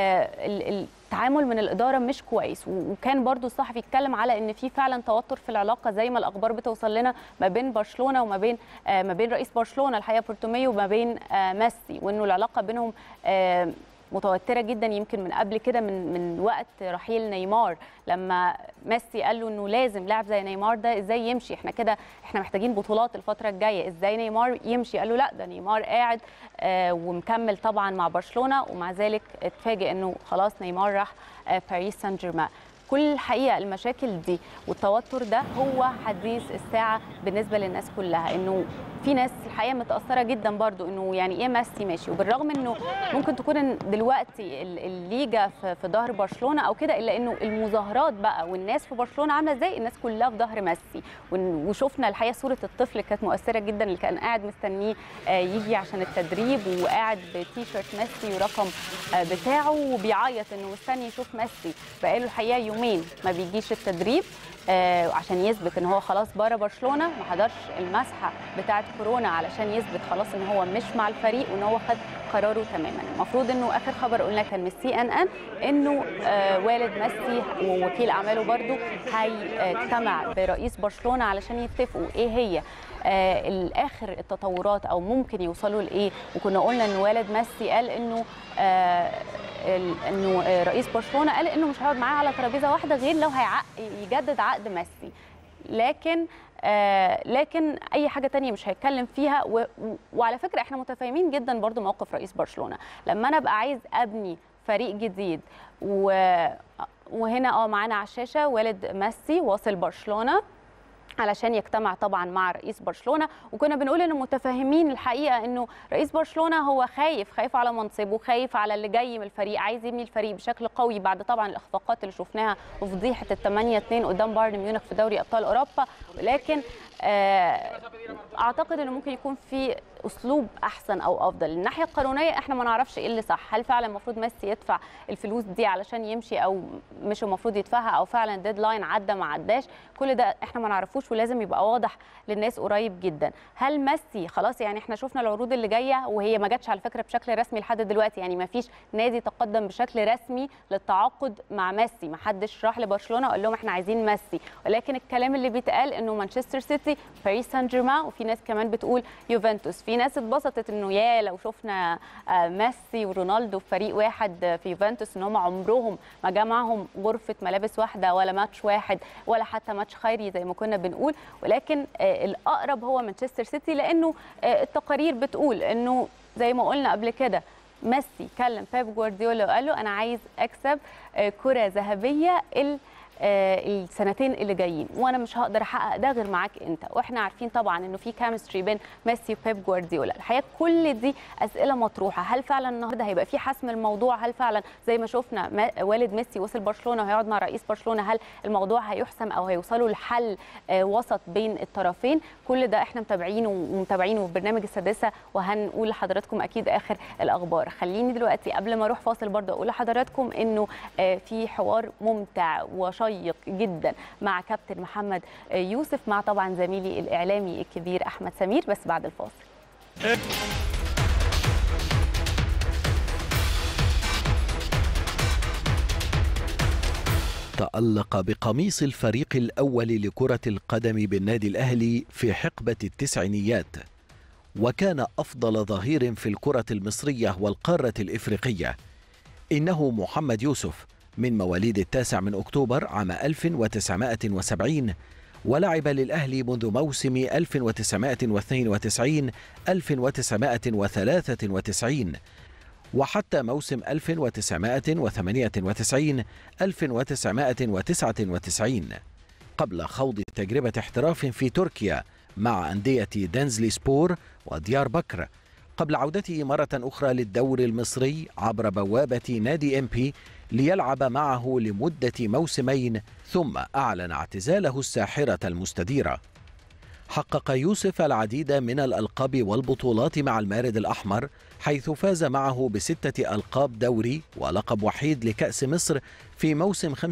التعامل من الاداره مش كويس وكان برضو الصحفي يتكلم على ان في فعلا توتر في العلاقه زي ما الاخبار بتوصل لنا ما بين برشلونه وما بين ما بين رئيس برشلونه الحقيقه بورتوميو وما بين ميسي وانه العلاقه بينهم متوتره جدا يمكن من قبل كده من من وقت رحيل نيمار لما ميسي قال له انه لازم لاعب زي نيمار ده ازاي يمشي احنا كده احنا محتاجين بطولات الفتره الجايه ازاي نيمار يمشي قال له لا ده نيمار قاعد آه ومكمل طبعا مع برشلونه ومع ذلك اتفاجئ انه خلاص نيمار راح آه باريس سان جيرمان كل الحقيقه المشاكل دي والتوتر ده هو حديث الساعه بالنسبه للناس كلها انه في ناس الحقيقه متاثره جدا برضو انه يعني ايه ميسي ماشي وبالرغم انه ممكن تكون دلوقتي الليجا في ظهر برشلونه او كده الا انه المظاهرات بقى والناس في برشلونه عامله ازاي الناس كلها في ظهر ميسي وشفنا الحقيقه صوره الطفل كانت مؤثره جدا اللي كان قاعد مستنيه يجي عشان التدريب وقاعد بتيشيرت ميسي ورقم بتاعه وبيعيط انه مستني يشوف ميسي بقاله الحقيقه يومين ما بيجيش التدريب آه عشان يثبت ان هو خلاص بره برشلونه ما حضرش المسحه بتاعه كورونا علشان يثبت خلاص ان هو مش مع الفريق وان هو خد قراره تماما المفروض انه اخر خبر قلنا كان من السي ان ان انه آه والد ميسي ووكيل اعماله برده هيجتمع برئيس برشلونه علشان يتفقوا ايه هي آه الاخر التطورات او ممكن يوصلوا لايه وكنا قلنا ان والد ميسي قال انه آه انه رئيس برشلونه قال انه مش هيقعد معاه على ترابيزه واحده غير لو هيجدد عقد ميسي لكن آه لكن اي حاجه تانية مش هيتكلم فيها و... وعلى فكره احنا متفاهمين جدا برضو موقف رئيس برشلونه لما انا ابقى عايز ابني فريق جديد و... وهنا اه معانا على الشاشه والد ميسي واصل برشلونه علشان يجتمع طبعا مع رئيس برشلونه وكنا بنقول انه متفاهمين الحقيقه انه رئيس برشلونه هو خايف خايف على منصبه خايف على اللي جاي من الفريق عايز يبني الفريق بشكل قوي بعد طبعا الاخفاقات اللي شفناها وفضيحه ال 8 2 قدام بايرن ميونخ في دوري ابطال اوروبا ولكن اعتقد انه ممكن يكون في اسلوب احسن او افضل الناحيه القانونيه احنا ما نعرفش ايه اللي صح هل فعلا المفروض ميسي يدفع الفلوس دي علشان يمشي او مش المفروض يدفعها او فعلا الديدلاين عدى ما عداش كل ده احنا ما نعرفوش ولازم يبقى واضح للناس قريب جدا هل ميسي خلاص يعني احنا شفنا العروض اللي جايه وهي ما جاتش على فكره بشكل رسمي لحد دلوقتي يعني ما فيش نادي تقدم بشكل رسمي للتعاقد مع ميسي ما حدش راح لبرشلونه وقال لهم احنا عايزين ميسي ولكن الكلام اللي بيتقال انه مانشستر سيتي باريس سان جيرمان وفي ناس كمان بتقول يوفنتوس في ناس اتبسطت انه يا لو شفنا ميسي ورونالدو في فريق واحد في يوفنتوس ان هم عمرهم ما جمعهم غرفه ملابس واحده ولا ماتش واحد ولا حتى ماتش خيري زي ما كنا بنقول ولكن الاقرب هو مانشستر سيتي لانه التقارير بتقول انه زي ما قلنا قبل كده ميسي كلم بيب جوارديولا وقال له انا عايز اكسب كره ذهبيه السنتين اللي جايين وانا مش هقدر احقق ده غير معاك انت واحنا عارفين طبعا انه في كيمستري بين ميسي وبيب جوارديولا الحقيقه كل دي اسئله مطروحه هل فعلا النهارده هيبقى في حسم الموضوع هل فعلا زي ما شفنا والد ميسي وصل برشلونه وهيقعد مع رئيس برشلونه هل الموضوع هيحسم او هيوصلوا لحل وسط بين الطرفين كل ده احنا متابعينه ومتابعينه في برنامج السادسه وهنقول لحضراتكم اكيد اخر الاخبار خليني دلوقتي قبل ما اروح فاصل برضه اقول لحضراتكم انه في حوار ممتع وشيق شيق جدا مع كابتن محمد يوسف مع طبعا زميلي الاعلامي الكبير احمد سمير بس بعد الفاصل تألق بقميص الفريق الأول لكرة القدم بالنادي الأهلي في حقبة التسعينيات وكان أفضل ظهير في الكرة المصرية والقارة الإفريقية إنه محمد يوسف من مواليد التاسع من أكتوبر عام 1970 ولعب للأهلي منذ موسم 1992 1993 وحتى موسم 1998 1999 قبل خوض تجربة احتراف في تركيا مع أندية دنزلي سبور وديار بكر قبل عودته مرة أخرى للدوري المصري عبر بوابة نادي إمبي ليلعب معه لمدة موسمين ثم أعلن اعتزاله الساحرة المستديرة حقق يوسف العديد من الألقاب والبطولات مع المارد الأحمر حيث فاز معه بستة ألقاب دوري ولقب وحيد لكأس مصر في موسم 95-96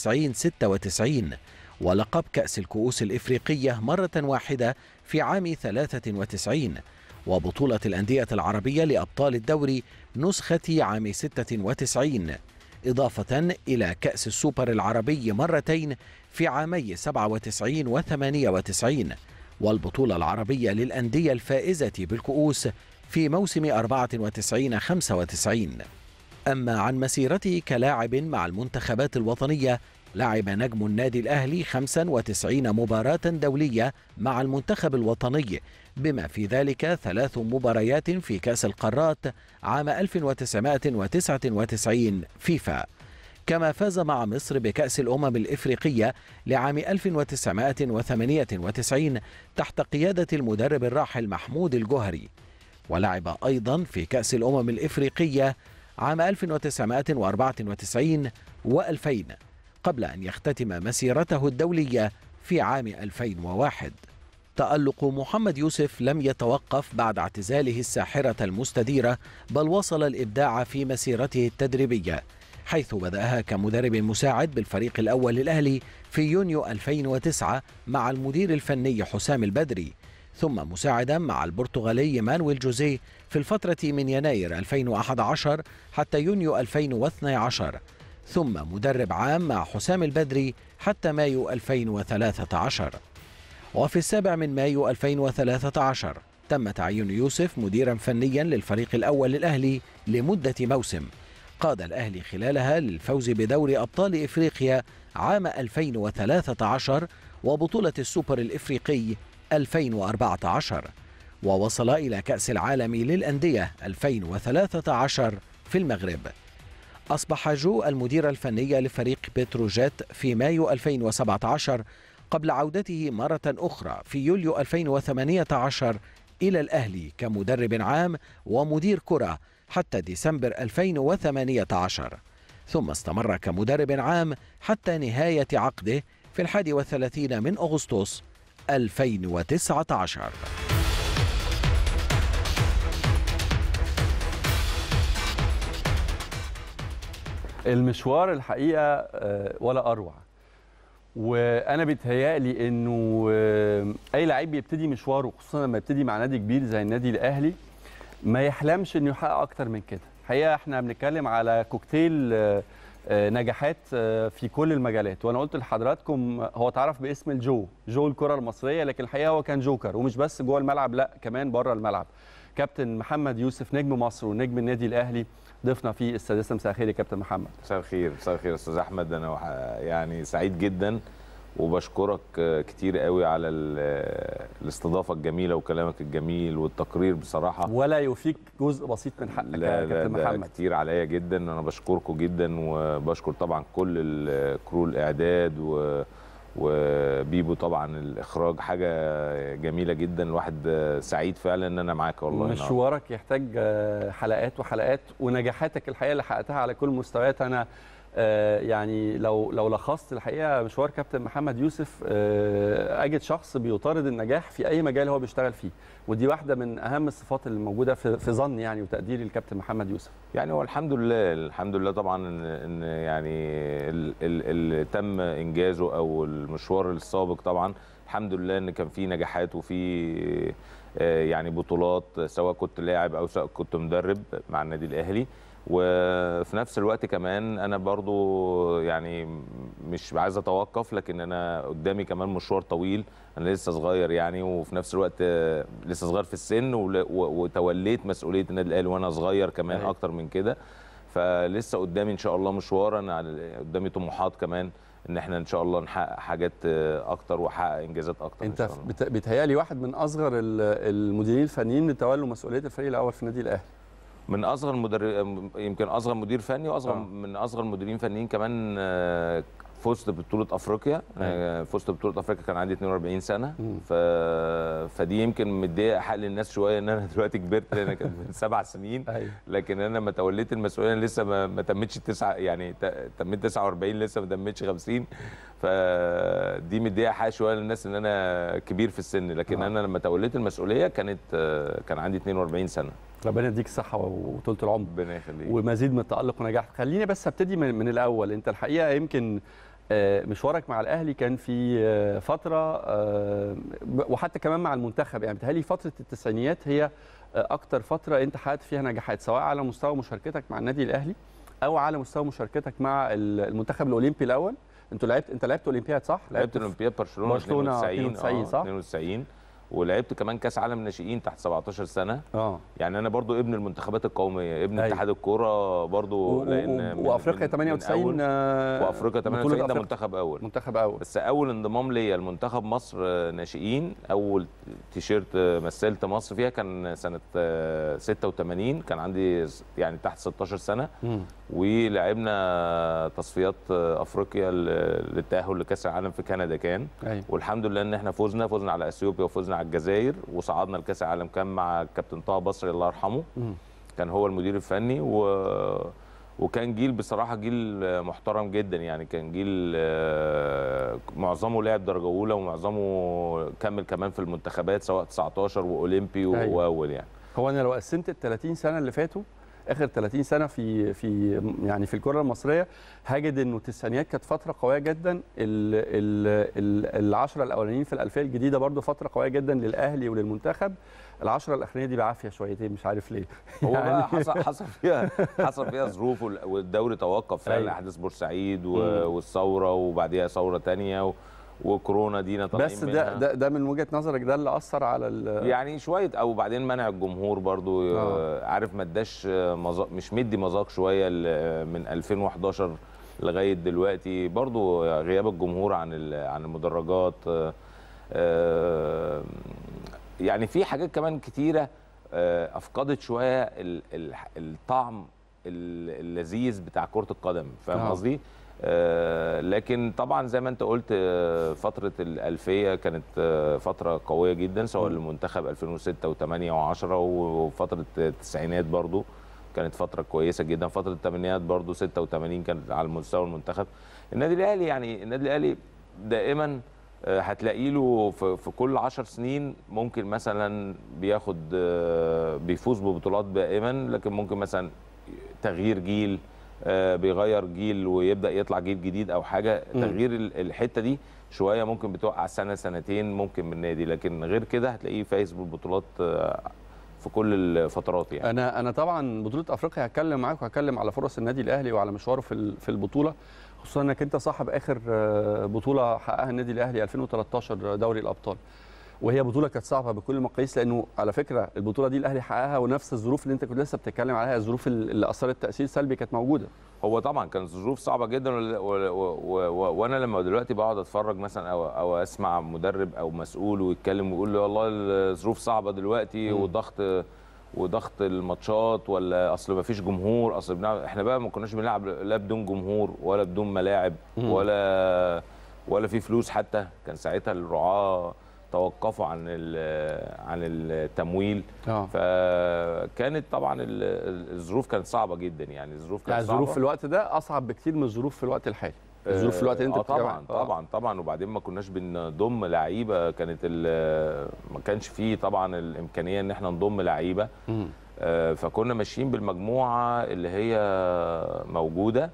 ولقب كأس الكؤوس الإفريقية مرة واحدة في عام 93 وبطولة الأندية العربية لأبطال الدوري نسخة عام 96 إضافة إلى كأس السوبر العربي مرتين في عامي 97 و 98 والبطولة العربية للأندية الفائزة بالكؤوس في موسم 94 95 أما عن مسيرته كلاعب مع المنتخبات الوطنية لعب نجم النادي الأهلي 95 مباراة دولية مع المنتخب الوطني بما في ذلك ثلاث مباريات في كأس القارات عام 1999 فيفا كما فاز مع مصر بكأس الأمم الإفريقية لعام 1998 تحت قيادة المدرب الراحل محمود الجوهري ولعب أيضا في كأس الأمم الإفريقية عام 1994 و2000 قبل أن يختتم مسيرته الدولية في عام 2001 تألق محمد يوسف لم يتوقف بعد اعتزاله الساحرة المستديرة بل وصل الإبداع في مسيرته التدريبية حيث بدأها كمدرب مساعد بالفريق الأول للأهلي في يونيو 2009 مع المدير الفني حسام البدري ثم مساعدا مع البرتغالي مانويل جوزيه في الفترة من يناير 2011 حتى يونيو 2012 ثم مدرب عام مع حسام البدري حتى مايو 2013 وفي السابع من مايو 2013 تم تعيين يوسف مديرا فنيا للفريق الأول للأهلي لمدة موسم قاد الأهلي خلالها للفوز بدوري أبطال إفريقيا عام 2013 وبطولة السوبر الإفريقي 2014 ووصل إلى كأس العالم للأندية 2013 في المغرب أصبح جو المدير الفني لفريق بتروجيت في مايو 2017 قبل عودته مرة أخرى في يوليو 2018 إلى الأهلي كمدرب عام ومدير كرة حتى ديسمبر 2018 ثم استمر كمدرب عام حتى نهاية عقده في الحادي والثلاثين من أغسطس 2019 المشوار الحقيقه آه، ولا اروع وانا بيتهيألي انه آه، اي لعيب بيبتدي مشواره خصوصا لما يبتدي مع نادي كبير زي النادي الاهلي ما يحلمش انه يحقق اكتر من كده الحقيقه احنا بنتكلم على كوكتيل آه، آه، نجاحات آه، في كل المجالات وانا قلت لحضراتكم هو اتعرف باسم الجو جو الكره المصريه لكن الحقيقه هو كان جوكر ومش بس جوه الملعب لا كمان بره الملعب كابتن محمد يوسف نجم مصر ونجم النادي الاهلي ضيفنا في السادسه مساء الخير يا كابتن محمد مساء الخير مساء الخير يا استاذ احمد انا وح- يعني سعيد جدا وبشكرك آه، كتير قوي على ال- آه، الاستضافه الجميله وكلامك الجميل والتقرير بصراحه ولا يوفيك جزء بسيط من حقك لا يا لا كابتن ده محمد كتير عليا جدا انا بشكركم جدا وبشكر طبعا كل الكرو الاعداد و وبيبو طبعا الاخراج حاجه جميله جدا الواحد آه، سعيد فعلا ان انا معاك والله النهاردة. مشوارك يحتاج آه، حلقات وحلقات ونجاحاتك الحقيقه اللي حققتها على كل المستويات انا آه، يعني لو لو لخصت الحقيقه مشوار كابتن محمد يوسف آه، اجد شخص بيطارد النجاح في اي مجال هو بيشتغل فيه ودي واحده من اهم الصفات اللي موجوده في في ظني يعني وتقديري للكابتن محمد يوسف يعني هو الحمد لله الحمد لله طبعا ان, إن يعني ال- ال- اللي تم انجازه او المشوار السابق طبعا الحمد لله ان كان في نجاحات وفي آه، يعني بطولات سواء كنت لاعب او سواء كنت مدرب مع النادي الاهلي وفي نفس الوقت كمان انا برضو يعني مش عايز اتوقف لكن انا قدامي كمان مشوار طويل انا لسه صغير يعني وفي نفس الوقت آه، لسه صغير في السن ول- و- وتوليت مسؤوليه النادي الاهلي وانا صغير كمان أيوة. اكتر من كده فلسه قدامي ان شاء الله مشوار انا على- قدامي طموحات كمان ان احنا ان شاء الله نحقق حاجات آه، اكتر واحقق انجازات اكتر انت ان شاء الله بت- بيتهيألي واحد من اصغر ال- المديرين الفنيين اللي تولوا مسؤوليه الفريق الاول في النادي الاهلي من اصغر مدرب يمكن اصغر مدير فني واصغر آه. من اصغر مديرين فنيين كمان آه، فزت ببطوله افريقيا آه، فزت ببطوله افريقيا كان عندي 42 سنه مم. ف... فدي يمكن مديه حق للناس شويه ان انا دلوقتي كبرت لان كانت من سبع سنين ايوه لكن انا لما توليت المسؤوليه أنا لسه ما, ما تمتش تسعه يعني ت- تميت 49 لسه ما تمتش 50 فدي مديه حق شويه للناس ان انا كبير في السن لكن آه. انا لما توليت المسؤوليه كانت آه، كان عندي 42 سنه ربنا يديك الصحه وطولة العمر ربنا يخليك ومزيد من التألق ونجاح خليني بس ابتدي من, من الاول انت الحقيقه يمكن آه، مشوارك مع الاهلي كان في آه، فتره آه، وحتى كمان مع المنتخب يعني بتهيألي فتره التسعينيات هي آه، اكتر فتره انت حققت فيها نجاحات سواء على مستوى مشاركتك مع النادي الاهلي او على مستوى مشاركتك مع ال- المنتخب الاولمبي الاول انتوا لعبت انت لعبت اولمبياد صح لعبت في- اولمبياد برشلونه برشلونة 92 92 آه، صح؟ 92 ولعبت كمان كاس عالم ناشئين تحت 17 سنه اه يعني انا برضو ابن المنتخبات القوميه ابن أيوة. اتحاد الكوره برضو و- لان و- من- وافريقيا من- من 98 أول- آه، وافريقيا بطولة 98 ده أفريقيا. منتخب اول منتخب اول بس اول انضمام ليا لمنتخب مصر آه، ناشئين اول تيشيرت آه، مثلت مصر فيها كان سنه آه، 86 كان عندي س- يعني تحت 16 سنه مم. ولعبنا تصفيات آه، افريقيا ل- للتاهل لكاس العالم في كندا كان ايوه والحمد لله ان احنا فزنا فزنا على اثيوبيا وفزنا على الجزائر وصعدنا لكاس العالم كان مع الكابتن طه بصري الله يرحمه مم. كان هو المدير الفني و وكان جيل بصراحه جيل محترم جدا يعني كان جيل آه، معظمه لعب درجه اولى ومعظمه كمل كمان في المنتخبات سواء 19 واولمبي أيوة. واول يعني هو انا لو قسمت ال 30 سنه اللي فاتوا اخر 30 سنه في في يعني في الكره المصريه هجد انه التسعينيات كانت فتره قويه جدا ال ال ال العشره الاولانيين في الالفيه الجديده برضو فتره قويه جدا للاهلي وللمنتخب العشره الاخرانيه دي بعافيه شويتين مش عارف ليه هو بقى حصل حصل فيها حصل فيها ظروف وال- والدوري توقف فعلا أيوة. احداث بورسعيد و- مم. والثوره وبعديها ثوره تانية و- وكورونا دينا طالعين بس ده, منها. ده ده من وجهه نظرك ده اللي اثر على ال- يعني شويه او بعدين منع الجمهور برضو آه. آه. عارف ما اداش آه، مذاق مش مدي مذاق شويه ل- من 2011 لغايه دلوقتي برضو غياب الجمهور عن ال- عن المدرجات آه، آه، يعني في حاجات كمان كتيره آه، افقدت شويه ال- ال- الطعم ال- اللذيذ بتاع كره القدم فاهم آه. قصدي آه، لكن طبعا زي ما انت قلت آه، فتره الالفيه كانت آه، فتره قويه جدا سواء مم. للمنتخب 2006 و8 و10 وفتره التسعينات برضو كانت فتره كويسه جدا فتره الثمانينات برضو 86 كانت على مستوى المنتخب النادي الاهلي يعني النادي الاهلي دائما آه، هتلاقي له في في كل 10 سنين ممكن مثلا بياخد آه، بيفوز ببطولات دائما لكن ممكن مثلا تغيير جيل آه، بيغير جيل ويبدا يطلع جيل جديد او حاجه مم. تغيير ال- الحته دي شويه ممكن بتوقع سنه سنتين ممكن من النادي لكن غير كده هتلاقيه فايز بالبطولات آه، في كل الفترات يعني انا انا طبعا بطوله افريقيا هتكلم معاك وهتكلم على فرص النادي الاهلي وعلى مشواره في ال- في البطوله خصوصا انك انت صاحب اخر آه، بطوله حققها النادي الاهلي 2013 دوري الابطال وهي بطوله كانت صعبه بكل المقاييس لانه على فكره البطوله دي الاهلي حققها ونفس الظروف اللي انت كنت لسه بتتكلم عليها الظروف اللي اثرت تاثير سلبي كانت موجوده هو طبعا كانت ظروف صعبه جدا و- و- و- و- وانا لما دلوقتي بقعد اتفرج مثلا او او اسمع مدرب او مسؤول ويتكلم ويقول لي والله الظروف صعبه دلوقتي مم. وضغط وضغط الماتشات ولا اصل ما فيش جمهور اصل بنلعب احنا بقى ما كناش بنلعب لا بدون جمهور ولا بدون ملاعب مم. ولا ولا في فلوس حتى كان ساعتها الرعاه توقفوا عن ال- عن التمويل اه فكانت طبعا ال- ال- الظروف كانت صعبه جدا يعني الظروف كانت يعني الظروف صعبة. في الوقت ده اصعب بكتير من الظروف في الوقت الحالي الظروف في الوقت اللي انت آه بتتكلم طبعا عنه. طبعا طبعا وبعدين ما كناش بنضم لعيبه كانت ال- ما كانش فيه طبعا الامكانيه ان احنا نضم لعيبه مم. آه، فكنا ماشيين بالمجموعه اللي هي موجوده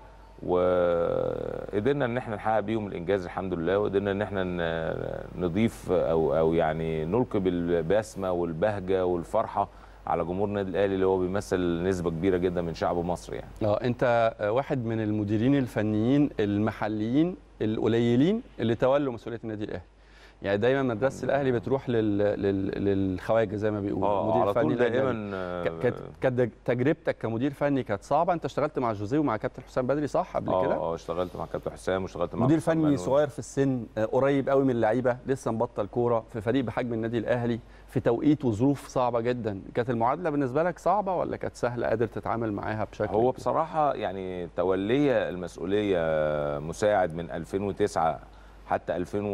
وقدرنا ان احنا نحقق بيهم الانجاز الحمد لله وقدرنا ان احنا ن- نضيف او او يعني نلقي بالبسمه والبهجه والفرحه على جمهور النادي الاهلي اللي هو بيمثل نسبه كبيره جدا من شعب مصر يعني اه انت آه، واحد من المديرين الفنيين المحليين القليلين اللي تولوا مسؤوليه النادي الاهلي يعني دايما مدرسه الاهلي بتروح لل... لل... للخواجه زي ما بيقولوا اه على طول الأجنبي. دائما آه، ك- كانت كانت تجربتك كمدير فني كانت صعبه انت اشتغلت مع جوزيه ومع كابتن حسام بدري صح قبل اه كده اه اشتغلت مع كابتن حسام واشتغلت مع مدير حسام فني بنو. صغير في السن آه، قريب قوي من اللعيبه لسه مبطل كوره في فريق بحجم النادي الاهلي في توقيت وظروف صعبه جدا كانت المعادله بالنسبه لك صعبه ولا كانت سهله قادر تتعامل معاها بشكل هو بصراحة يعني تولي المسؤولية مساعد من 2009 حتى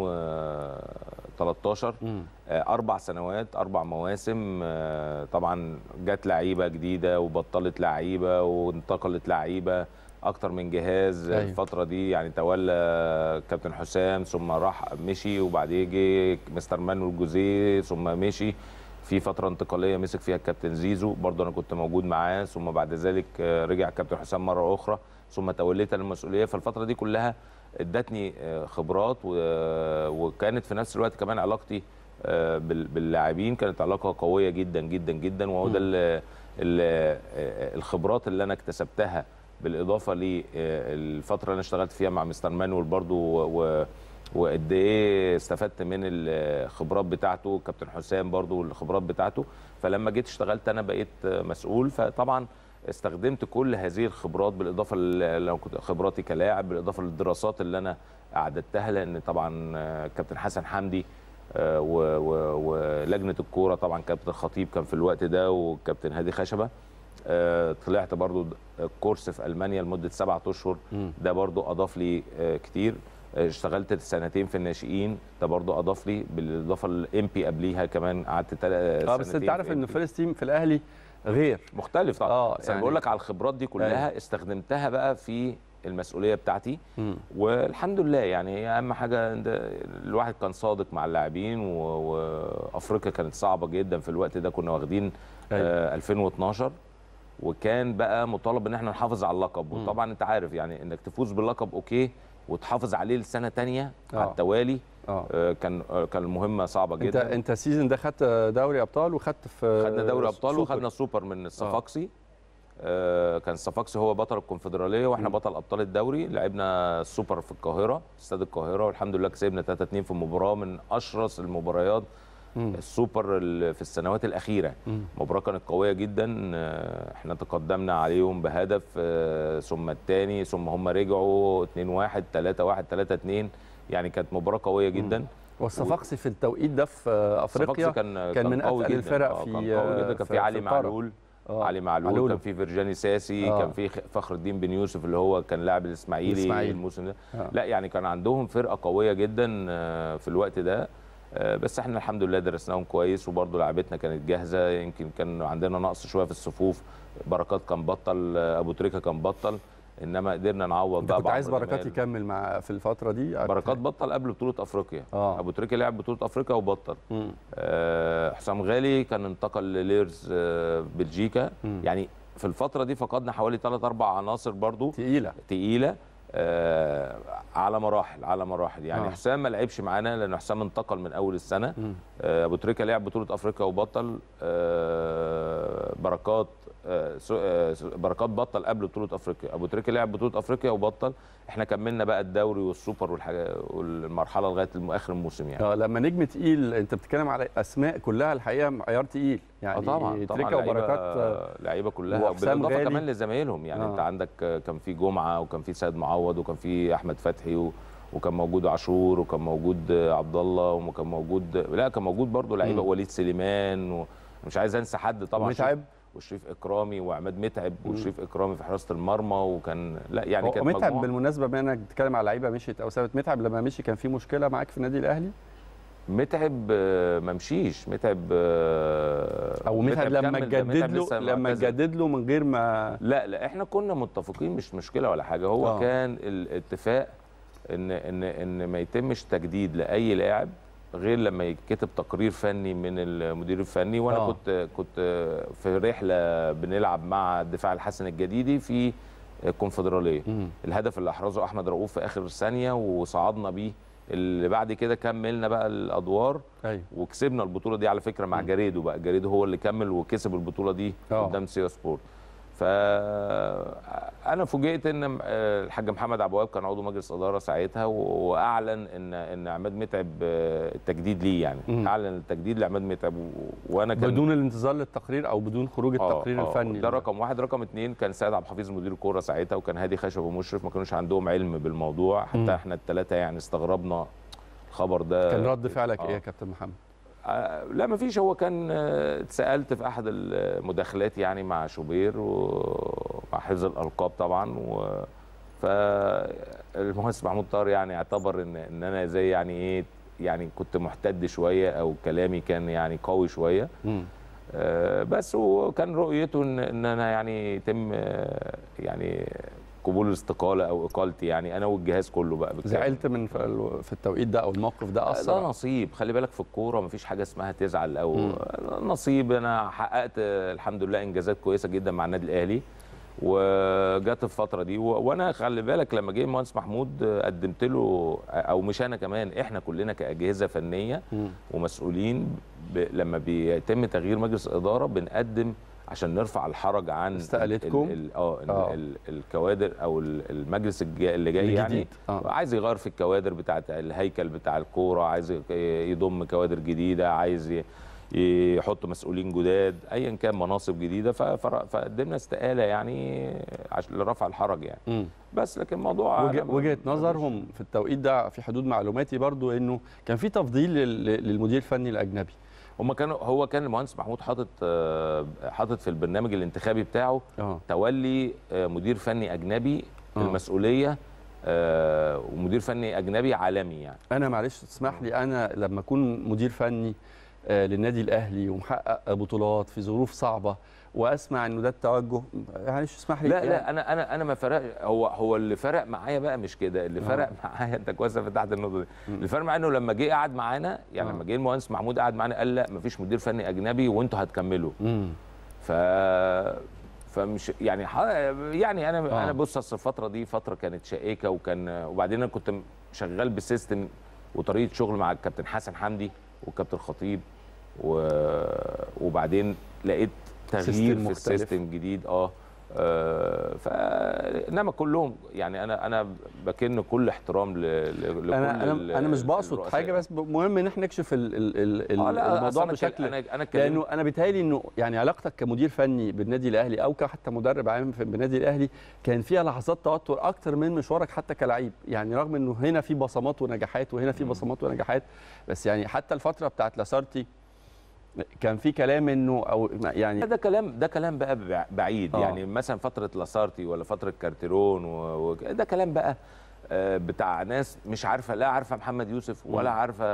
2013 مم. آه، أربع سنوات أربع مواسم آه، طبعا جت لعيبة جديدة وبطلت لعيبة وانتقلت لعيبة أكتر من جهاز أيوة. الفترة دي يعني تولى كابتن حسام ثم راح مشي وبعدين جه مستر مانويل جوزيه ثم مشي في فتره انتقاليه مسك فيها الكابتن زيزو برضه انا كنت موجود معاه ثم بعد ذلك آه، رجع الكابتن حسام مره اخرى ثم توليت أنا المسؤوليه فالفتره دي كلها ادتني آه، خبرات و- وكانت في نفس الوقت كمان علاقتي آه، بال- باللاعبين كانت علاقه قويه جدا جدا جدا وهو ده ال- ال- آه، الخبرات اللي انا اكتسبتها بالاضافه للفتره اللي انا اشتغلت فيها مع مستر مانويل برضو و- و- وقد ايه استفدت من الخبرات بتاعته كابتن حسام برضو الخبرات بتاعته فلما جيت اشتغلت انا بقيت مسؤول فطبعا استخدمت كل هذه الخبرات بالاضافه ل- لو كنت خبراتي كلاعب بالاضافه للدراسات اللي انا اعددتها لان طبعا آه، كابتن حسن حمدي آه، و- و- ولجنه الكوره طبعا كابتن خطيب كان في الوقت ده وكابتن هادي خشبه آه، طلعت برضو د- كورس في المانيا لمده سبعة اشهر مم. ده برضو اضاف لي آه، كتير آه، اشتغلت سنتين في الناشئين ده برضو اضاف لي بالاضافه للام بي قبليها كمان قعدت تل- اه بس انت سنتين عارف في ان MP. فيرست تيم في الاهلي غير مختلف طبعا آه، آه بس يعني يعني- بقول لك على الخبرات دي كلها أيوة. استخدمتها بقى في المسؤوليه بتاعتي مم. والحمد لله يعني هي اهم حاجه ده الواحد كان صادق مع اللاعبين و- وافريقيا كانت صعبه جدا في الوقت ده كنا واخدين أيوة. آه 2012 وكان بقى مطالب ان احنا نحافظ على اللقب مم. وطبعا انت عارف يعني انك تفوز باللقب اوكي وتحافظ عليه لسنه تانية آه. على التوالي اه آه كان آه كان مهمه صعبه انت جدا انت السيزون ده خدت دوري ابطال وخدت في خدنا دوري ابطال سوبر. وخدنا سوبر من الصفاقسي آه كان الصفاقسي هو بطل الكونفدراليه واحنا بطل ابطال الدوري لعبنا السوبر في القاهره استاد القاهره والحمد لله كسبنا 3 2 في مباراه من اشرس المباريات مم. السوبر ال- في السنوات الاخيره مم. مباراه كانت قويه جدا آه، احنا تقدمنا عليهم بهدف آه، ثم الثاني ثم هم رجعوا 2 1 3 1 3 2 يعني كانت مباراه قويه جدا والصفاقسي في التوقيت ده في افريقيا الصفاقسي كان كان من قوي أتقل جدا. الفرق آه، في- كان قوي جدا كان في- في علي في القارة. معلول آه. علي معلول, معلول. كان في فرجاني ساسي آه. كان في خ- فخر الدين بن يوسف اللي هو كان لاعب الاسماعيلي الإسماعيلي. الموسم ده آه. لا يعني كان عندهم فرقه قويه جدا آه، في الوقت ده آه، بس احنا الحمد لله درسناهم كويس وبرضه لعبتنا كانت جاهزه يمكن كان عندنا نقص شويه في الصفوف بركات كان بطل آه، ابو تريكه كان بطل انما قدرنا نعوض انت بقى كنت عايز بعمرو بركات جمال. يكمل مع في الفتره دي بركات بطل قبل بطوله افريقيا آه. ابو تريكه لعب بطوله افريقيا وبطل مم. آه، حسام غالي كان انتقل لليرز آه، بلجيكا مم. يعني في الفتره دي فقدنا حوالي 3 4 عناصر برضو تقيله تقيله آه، على مراحل على مراحل يعني آه. آه. حسام ما لعبش معانا لان حسام انتقل من اول السنه مم. آه، ابو تريكه لعب بطوله افريقيا وبطل آه، بركات آه، سو- آه، بركات بطل قبل بطوله افريقيا ابو تريكه لعب بطوله افريقيا وبطل احنا كملنا بقى الدوري والسوبر والحاجه والمرحله لغايه الم- اخر الموسم يعني اه لما نجم تقيل انت بتتكلم على اسماء كلها الحقيقه معيار تقيل يعني اه طبعا طبعا تريكا لعيبة- وبركات آه، لعيبه كلها وحسام بالاضافه غالي. كمان لزمايلهم يعني آه. آه. انت عندك آه، كان في جمعه وكان في سيد معوض وكان في احمد فتحي و... وكان موجود عاشور وكان موجود آه، عبد الله وكان موجود لا كان موجود برضه لعيبه مم. وليد سليمان ومش عايز انسى حد طبعا ومتعب. وشريف اكرامي وعماد متعب وشريف اكرامي في حراسه المرمى وكان لا يعني هو كانت متعب مجموعة. بالمناسبه بما انك بتتكلم على لعيبه مشيت او سابت متعب لما مشي كان في مشكله معاك في النادي الاهلي متعب آه، ما مشيش متعب آه، او متعب لما كمل، ده تجدد متعب له لسه لما معتزل. تجدد له من غير ما لا لا احنا كنا متفقين مش مشكله ولا حاجه هو آه. آه. كان الاتفاق ان ان ان ما يتمش تجديد لاي لاعب غير لما يتكتب تقرير فني من المدير الفني وانا آه. آه. كنت كنت في رحله بنلعب مع الدفاع الحسن الجديدي في الكونفدراليه مم. الهدف اللي احرزه احمد رؤوف في اخر ثانيه وصعدنا بيه اللي بعد كده كملنا بقى الادوار ايوه وكسبنا البطوله دي على فكره مع جاريدو بقى جاريدو هو اللي كمل وكسب البطوله دي آه. قدام سيا سبورت فانا فوجئت ان الحاج محمد عبد الوهاب كان عضو مجلس اداره ساعتها واعلن ان ان عماد متعب التجديد ليه يعني مم. اعلن التجديد لعماد متعب وانا كان بدون الانتظار للتقرير او بدون خروج آه، التقرير آه، الفني ده رقم واحد رقم اتنين كان سيد عبد الحفيظ مدير الكوره ساعتها وكان هادي خشب ومشرف ما كانوش عندهم علم بالموضوع حتى مم. احنا الثلاثه يعني استغربنا الخبر ده كان رد فعلك آه. ايه يا كابتن محمد آه، لا ما فيش هو كان آه، اتسالت في احد المداخلات يعني مع شوبير ومع حفظ الالقاب طبعا و فالمهندس محمود طاهر يعني اعتبر ان ان انا زي يعني ايه يعني كنت محتد شويه او كلامي كان يعني قوي شويه مم. آه، بس وكان رؤيته ان ان انا يعني يتم آه، يعني قبول الاستقاله او اقالتي يعني انا والجهاز كله بقى بالكامل. زعلت من ف- في التوقيت ده او الموقف ده ده اثر نصيب خلي بالك في الكوره مفيش حاجه اسمها تزعل او مم. نصيب انا حققت الحمد لله انجازات كويسه جدا مع النادي الاهلي وجت الفتره دي و... وانا خلي بالك لما جه المهندس محمود قدمت له او مش انا كمان احنا كلنا كاجهزه فنيه مم. ومسؤولين ب... لما بيتم تغيير مجلس اداره بنقدم عشان نرفع الحرج عن استقالتكم؟ ال- ال- اه ال- آه. ال- الكوادر او ال- المجلس الجا- اللي جاي يعني الجديد. آه. عايز يغير في الكوادر بتاعه الهيكل بتاع الكوره عايز ي- يضم كوادر جديده عايز ي- يحط مسؤولين جداد ايا كان مناصب جديده ف- فر- فقدمنا استقاله يعني عشان لرفع الحرج يعني مم. بس لكن الموضوع وجه- أنا- وجهه نظرهم في التوقيت ده في حدود معلوماتي برضو انه كان في تفضيل لل- للمدير الفني الاجنبي هم كانوا هو كان المهندس محمود حاطط آه، حاطط في البرنامج الانتخابي بتاعه اه تولي آه، مدير فني اجنبي آه. المسؤوليه آه، ومدير فني اجنبي عالمي يعني انا معلش تسمح لي انا لما اكون مدير فني آه، للنادي الاهلي ومحقق بطولات في ظروف صعبه واسمع انه ده التوجه معلش اسمح لي لا يعني لا انا انا انا ما فرق هو هو اللي فرق معايا بقى مش كده اللي آه. فرق معايا انت كويس فتحت النقطه دي مم. اللي فرق معايا انه لما جه قعد معانا يعني آه. لما جه المهندس محمود قعد معانا قال لا مفيش مدير فني اجنبي وانتوا هتكملوا مم. ف فمش يعني ح... يعني انا آه. آه. انا بص اصل الفتره دي فتره كانت شائكه وكان وبعدين انا كنت شغال بسيستم وطريقه شغل مع الكابتن حسن حمدي والكابتن خطيب و... وبعدين لقيت سيستم تغيير في مختلف. السيستم جديد اه آه، فانما كلهم يعني انا انا بكن كل احترام ل... ل... لكل انا ال- انا انا مش بقصد الرؤساء. حاجه بس مهم ان احنا نكشف ال ال ال آه، لا، أصل الموضوع أنا اتكلم- بشكل انا انا اتكلمت لانه انا بيتهيألي انه يعني علاقتك كمدير فني بالنادي الاهلي او كحتى مدرب عام في بالنادي الاهلي كان فيها لحظات توتر اكتر من مشوارك حتى كلاعب يعني رغم انه هنا في بصمات ونجاحات وهنا في مم. بصمات ونجاحات بس يعني حتى الفتره بتاعت لاسارتي كان في كلام انه او يعني ده كلام ده كلام بقى بع- بعيد آه. آه. يعني مثلا فتره لاسارتي ولا فتره كارتيرون و... و... ده كلام بقى آه، بتاع ناس مش عارفه لا عارفه محمد يوسف ولا مم. عارفه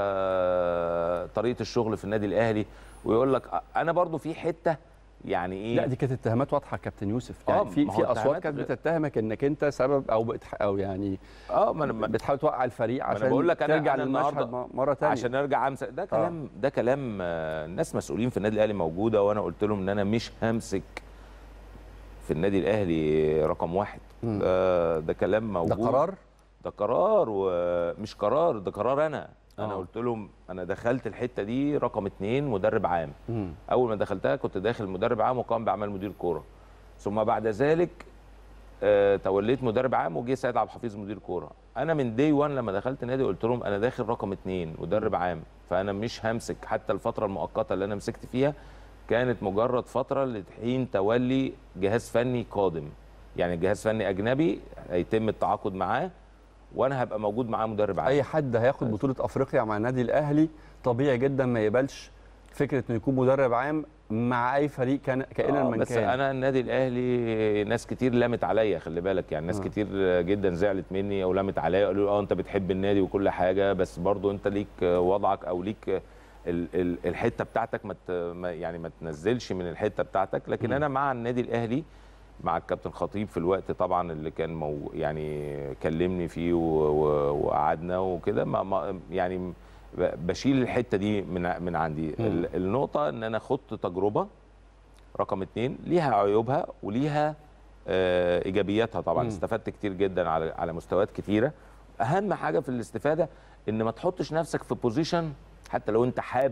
آه، طريقه الشغل في النادي الاهلي ويقول لك آه، انا برضو في حته يعني ايه لا دي كانت اتهامات واضحه كابتن يوسف آه، يعني في ما هو في اصوات اتهامات كانت غير- بتتهمك انك انت سبب او بتح او يعني اه ما انا ما- بتحاول توقع الفريق ما أنا عشان بقول لك أنا- ترجع أنا للمشهد النهاردة مره ثانيه عشان ارجع امسك ده كلام ده كلام آه، ناس مسؤولين في النادي الاهلي موجوده وانا قلت لهم ان انا مش همسك في النادي الاهلي رقم واحد مم. ده, ده كلام موجود ده قرار ده قرار ومش قرار ده قرار انا انا آه. قلت لهم انا دخلت الحته دي رقم اتنين مدرب عام مم. اول ما دخلتها كنت داخل مدرب عام وقام باعمال مدير كوره ثم بعد ذلك آه توليت مدرب عام وجه سيد عبد الحفيظ مدير كوره انا من دي 1 لما دخلت النادي قلت لهم انا داخل رقم اتنين مدرب عام فانا مش همسك حتى الفتره المؤقته اللي انا مسكت فيها كانت مجرد فتره لحين تولي جهاز فني قادم يعني جهاز فني اجنبي هيتم التعاقد معاه وانا هبقى موجود معاه مدرب عام اي حد هياخد بطوله افريقيا مع النادي الاهلي طبيعي جدا ما يقبلش فكره انه يكون مدرب عام مع اي فريق كان كائنا آه، من بس كان انا النادي الاهلي ناس كتير لامت عليا خلي بالك يعني ناس آه. كتير جدا زعلت مني او لامت عليا قالوا لي اه انت بتحب النادي وكل حاجه بس برضو انت ليك وضعك او ليك ال- ال- الحته بتاعتك ما ت- ما- يعني ما تنزلش من الحته بتاعتك لكن م. انا مع النادي الاهلي مع الكابتن خطيب في الوقت طبعا اللي كان مو يعني كلمني فيه و- و- وقعدنا وكده ما ما يعني ب- بشيل الحته دي من من عندي ال- النقطه ان انا خدت تجربه رقم اتنين ليها عيوبها وليها آه، ايجابياتها طبعا مم. استفدت كتير جدا على على مستويات كتيره اهم حاجه في الاستفاده ان ما تحطش نفسك في بوزيشن حتى لو انت حابب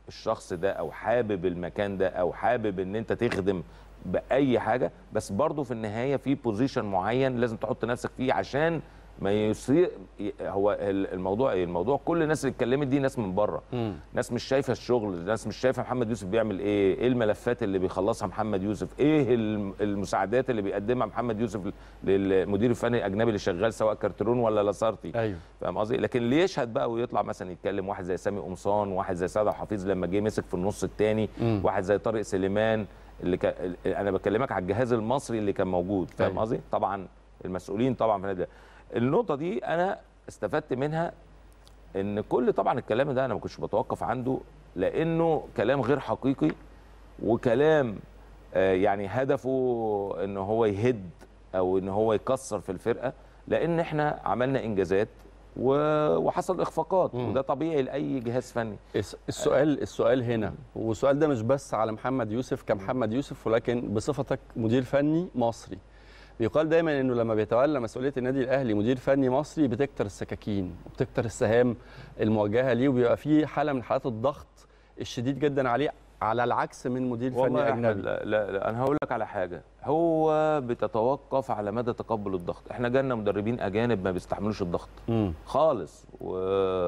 الشخص ده او حابب المكان ده او حابب ان انت تخدم باي حاجه بس برضه في النهايه في بوزيشن معين لازم تحط نفسك فيه عشان ما يصير هو ال- الموضوع ايه الموضوع كل الناس اللي اتكلمت دي ناس من بره مم. ناس مش شايفه الشغل ناس مش شايفه محمد يوسف بيعمل ايه ايه الملفات اللي بيخلصها محمد يوسف ايه الم- المساعدات اللي بيقدمها محمد يوسف للمدير الفني الاجنبي اللي شغال سواء كارترون ولا لاسارتي ايوه فاهم قصدي لكن اللي يشهد بقى ويطلع مثلا يتكلم واحد زي سامي قمصان واحد زي سعد حفيظ لما جه مسك في النص الثاني مم. واحد زي طارق سليمان اللي كان انا بكلمك على الجهاز المصري اللي كان موجود فاهم أيوة. قصدي طبعا المسؤولين طبعا في النادي الأهلي. النقطه دي انا استفدت منها ان كل طبعا الكلام ده انا ما كنتش بتوقف عنده لانه كلام غير حقيقي وكلام آه، يعني هدفه ان هو يهد او ان هو يكسر في الفرقه لان احنا عملنا انجازات و- وحصل اخفاقات مم. وده طبيعي لاي جهاز فني الس- السؤال السؤال هنا والسؤال ده مش بس على محمد يوسف كمحمد يوسف ولكن بصفتك مدير فني مصري بيقال دايما انه لما بيتولى مسؤوليه النادي الاهلي مدير فني مصري بتكتر السكاكين وبتكتر السهام الموجهه ليه وبيبقى في حاله من حالات الضغط الشديد جدا عليه على العكس من مدير والله فني يا أحمد اجنبي لا, لا, لا انا هقول لك على حاجه هو بتتوقف على مدى تقبل الضغط احنا جالنا مدربين اجانب ما بيستحملوش الضغط مم. خالص و...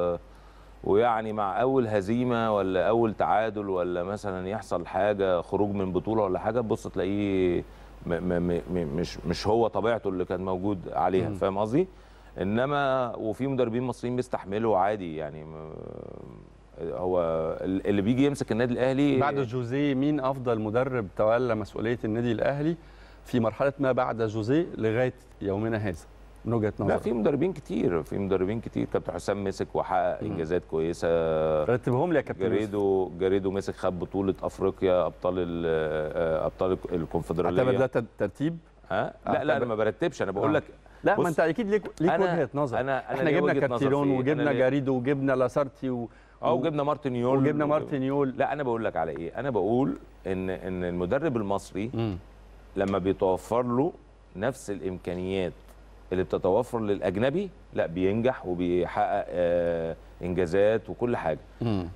ويعني مع اول هزيمه ولا اول تعادل ولا مثلا يحصل حاجه خروج من بطوله ولا حاجه تبص تلاقيه م... م... م... م- مش مش هو طبيعته اللي كان موجود عليها مم. فاهم قصدي انما وفي مدربين مصريين بيستحملوا عادي يعني م... هو اللي بيجي يمسك النادي الاهلي بعد جوزيه مين افضل مدرب تولى مسؤوليه النادي الاهلي في مرحله ما بعد جوزيه لغايه يومنا هذا من وجهه لا نظرك في مدربين كتير في مدربين كتير كابتن حسام مسك وحقق مم. انجازات كويسه رتبهم لي يا كابتن يوسف. جريدو جريدو مسك خد بطوله افريقيا ابطال ال- آه، ابطال اعتبر ده الكونفدراليه تر- ترتيب ها لا لا انا أعتبر- ما برتبش انا بقول آه. لك لا بص، ما انت اكيد ليك ليك أنا- وجهه نظر أنا- أنا احنا ليا جبنا وجهة نظر كارتيرون في إيه؟ وجبنا أنا ليا- جاريدو وجبنا لاسارتي و... اه و- وجبنا مارتن يول وجبنا مارتن يول لا انا بقول لك على ايه انا بقول ان ان المدرب المصري مم. لما بيتوفر له نفس الامكانيات اللي بتتوفر للاجنبي لا بينجح وبيحقق آه انجازات وكل حاجه مم.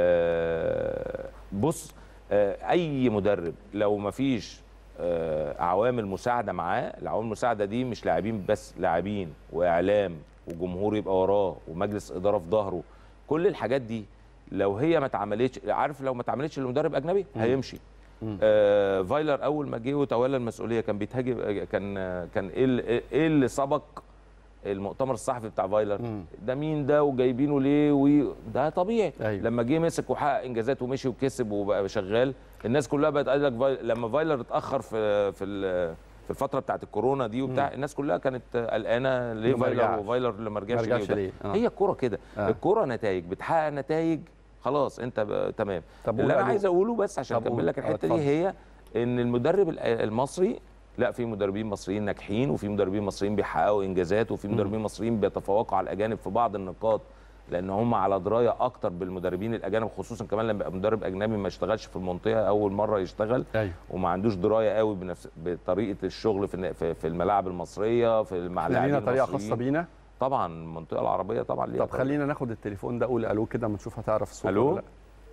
آه، بص آه، اي مدرب لو ما فيش آه، عوامل مساعده معاه العوامل المساعده دي مش لاعبين بس لاعبين واعلام وجمهور يبقى وراه ومجلس اداره في ظهره كل الحاجات دي لو هي ما اتعملتش عارف لو ما اتعملتش لمدرب اجنبي مم. هيمشي مم. آه فايلر اول ما جه وتولى المسؤوليه كان بيتهاجم كان كان ايه اللي- ايه اللي سبق المؤتمر الصحفي بتاع فايلر مم. ده مين ده وجايبينه ليه وي... ده طبيعي أيوة. لما جه مسك وحقق انجازات ومشي وكسب وبقى شغال الناس كلها بقت قال لك فاي... لما فايلر اتاخر في في ال... في الفتره بتاعت الكورونا دي وبتاع الناس كلها كانت قلقانه ليه إنه ما فايلر رجعش. وفايلر اللي ما ما رجعش رجعش وده. ليه؟ آه. هي الكوره كده آه. الكوره نتائج بتحقق نتائج خلاص انت ب... تمام طب اللي انا قول- عايز اقوله بس عشان طب قول. اكمل لك آه، الحته اتفضل. دي هي ان المدرب ال- المصري لا في مدربين مصريين ناجحين وفي مدربين مصريين بيحققوا انجازات وفي مدربين مصريين بيتفوقوا على الاجانب في بعض النقاط لان هم على درايه اكتر بالمدربين الاجانب خصوصا كمان لما يبقى مدرب اجنبي ما اشتغلش في المنطقه اول مره يشتغل ايوه وما عندوش درايه قوي بنفس بطريقه الشغل في الن- في, في الملاعب المصريه في مع احنا لينا اللاعبين طريقه المصريين. خاصه بينا طبعا المنطقه العربيه طبعا ليها طب خلينا ناخد التليفون ده قول الو كده اما نشوف هتعرف الصوت ألو؟ ولا لا.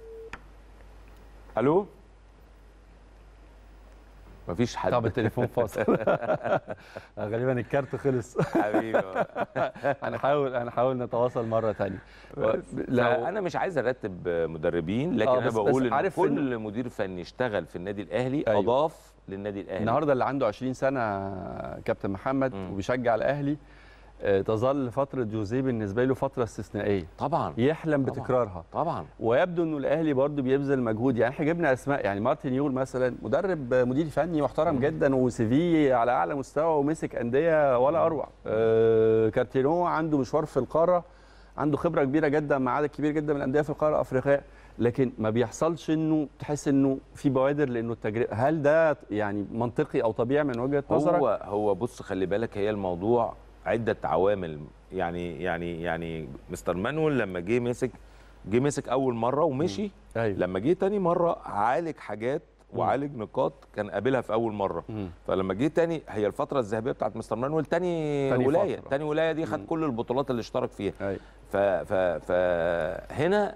الو مفيش حد طب التليفون فاصل غالبا الكارت خلص حبيبي هنحاول هنحاول نتواصل مره ثانيه لو انا مش عايز ارتب مدربين لكن آه، انا بس- بقول بس ان عارف كل مدير فني اشتغل في النادي الاهلي أيوة. اضاف للنادي الاهلي النهارده اللي عنده 20 سنه كابتن محمد مم. وبيشجع الاهلي آه، تظل فتره جوزيه بالنسبه له فتره استثنائيه طبعا يحلم طبعاً. بتكرارها طبعا ويبدو انه الاهلي برضه بيبذل مجهود يعني احنا جبنا اسماء يعني مارتن يول مثلا مدرب مدير فني محترم جدا وسي في على اعلى مستوى ومسك انديه ولا اروع آه كارتيرو عنده مشوار في القاره عنده خبره كبيره جدا مع عدد كبير جدا من الانديه في القاره الافريقيه لكن ما بيحصلش انه تحس انه في بوادر لانه التجربه هل ده يعني منطقي او طبيعي من وجهه نظرك؟ هو هو بص خلي بالك هي الموضوع عده عوامل يعني يعني يعني مستر مانويل لما جه مسك جه مسك اول مره ومشي ايوه لما جه تاني مره عالج حاجات وعالج نقاط كان قابلها في اول مره مم. فلما جه تاني هي الفتره الذهبيه بتاعت مستر مانويل تاني, تاني ولايه فترة. تاني ولايه دي خد مم. كل البطولات اللي اشترك فيها ايوه ف ف فهنا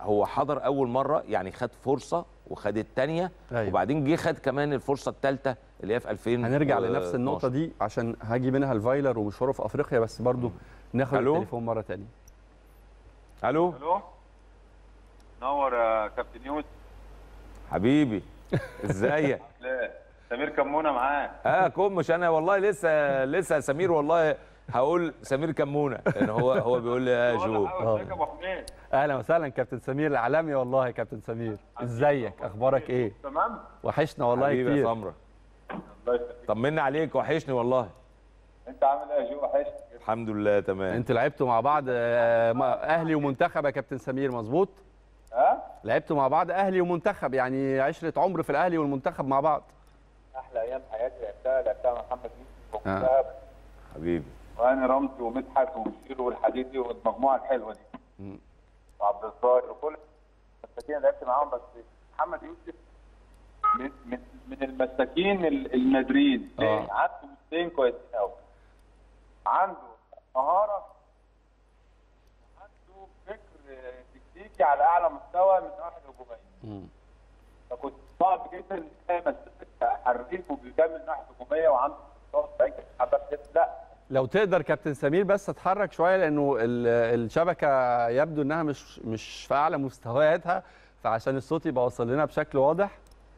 هو حضر اول مره يعني خد فرصه وخد الثانيه أيوة. وبعدين جه خد كمان الفرصه الثالثه اللي هي في 2000 هنرجع لنفس النقطه دي عشان هاجي منها الفايلر ومشواره في افريقيا بس برضو ناخد ألو؟ التليفون مره ثانيه الو الو نور يا كابتن يوسف حبيبي ازيك لا سمير كمونه معاك اه كوم مش انا والله لسه لسه سمير والله هقول سمير كمونه لان هو هو بيقول لي يا جو ازيك يا ابو حميد اهلا وسهلا كابتن سمير العالمي والله يا كابتن سمير ازيك اخبارك ايه تمام وحشنا والله حبيبي يا كتير سمره الله يخليك طمنا عليك وحشني والله انت عامل ايه يا جو وحشني الحمد لله تمام انتوا لعبتوا مع بعض آه، ما- اهلي ومنتخب يا كابتن سمير مظبوط ها لعبتوا مع بعض اهلي ومنتخب يعني عشره عمر في الاهلي والمنتخب مع بعض احلى ايام حياتي لعبتها لعبتها مع محمد يوسف آه. ومنتخب حبيبي وهاني رمزي ومدحت ومشير والحديدي والمجموعه الحلوه دي مم. وعبد الظاهر وكل المساكين لعبت معاهم بس محمد يوسف من من, من المساكين ال- النادرين آه. ليه؟ عنده مستين كويسين قوي عنده مهاره عنده فكر تكتيكي على اعلى مستوى من الناحيه الهجوميه مم. فكنت صعب جدا تلاقي مساك حريف وبيكمل الناحيه الهجوميه وعنده خطوط بعيدة حبات كده. لا لو تقدر كابتن سمير بس اتحرك شويه لانه ال- الشبكه يبدو انها مش مش في اعلى مستوياتها فعشان الصوت يبقى واصل لنا بشكل واضح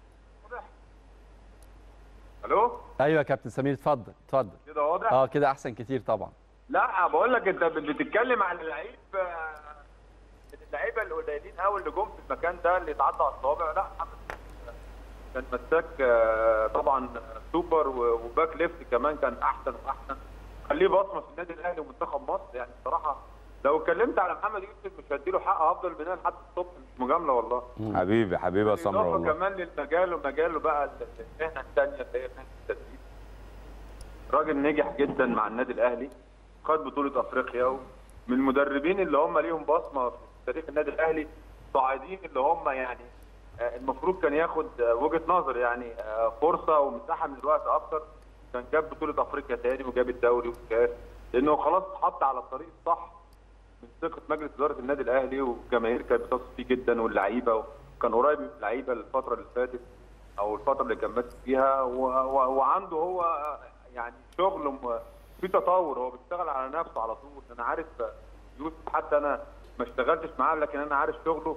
الو ايوه يا كابتن سمير اتفضل اتفضل كده واضح؟ اه كده احسن كتير طبعا لا بقول لك انت بتتكلم عن اللعيب آه، من اللعيبه القليلين قوي اللي جم في المكان ده اللي اتعدى على الصوابع لا محمد كان مساك آه، طبعا سوبر و- وباك ليفت كمان كان احسن واحسن كان ليه بصمه في النادي الاهلي ومنتخب مصر يعني بصراحه لو اتكلمت على محمد يوسف مش هديله حق هفضل بناء لحد الصبح مش مجامله والله حبيبي حبيبي يا سمره بالاضافه والله كمان للمجال ومجاله بقى المهنه الثانيه اللي هي مهنه التدريب راجل نجح جدا مع النادي الاهلي خد بطوله افريقيا ومن المدربين اللي هم ليهم بصمه في تاريخ النادي الاهلي صاعدين اللي هم يعني آه، المفروض كان ياخد آه، وجهه نظر يعني آه، فرصه ومساحه من الوقت اكتر كان جاب بطوله افريقيا تاني وجاب الدوري والكاس لانه خلاص اتحط على الطريق الصح من ثقه مجلس اداره النادي الاهلي والجماهير كانت بتثق فيه جدا واللعيبه وكان قريب من اللعيبه الفتره اللي فاتت او الفتره اللي كان ماسك فيها و... و... وعنده هو يعني شغل م... في تطور هو بيشتغل على نفسه على طول انا عارف يوسف حتى انا ما اشتغلتش معاه لكن انا عارف شغله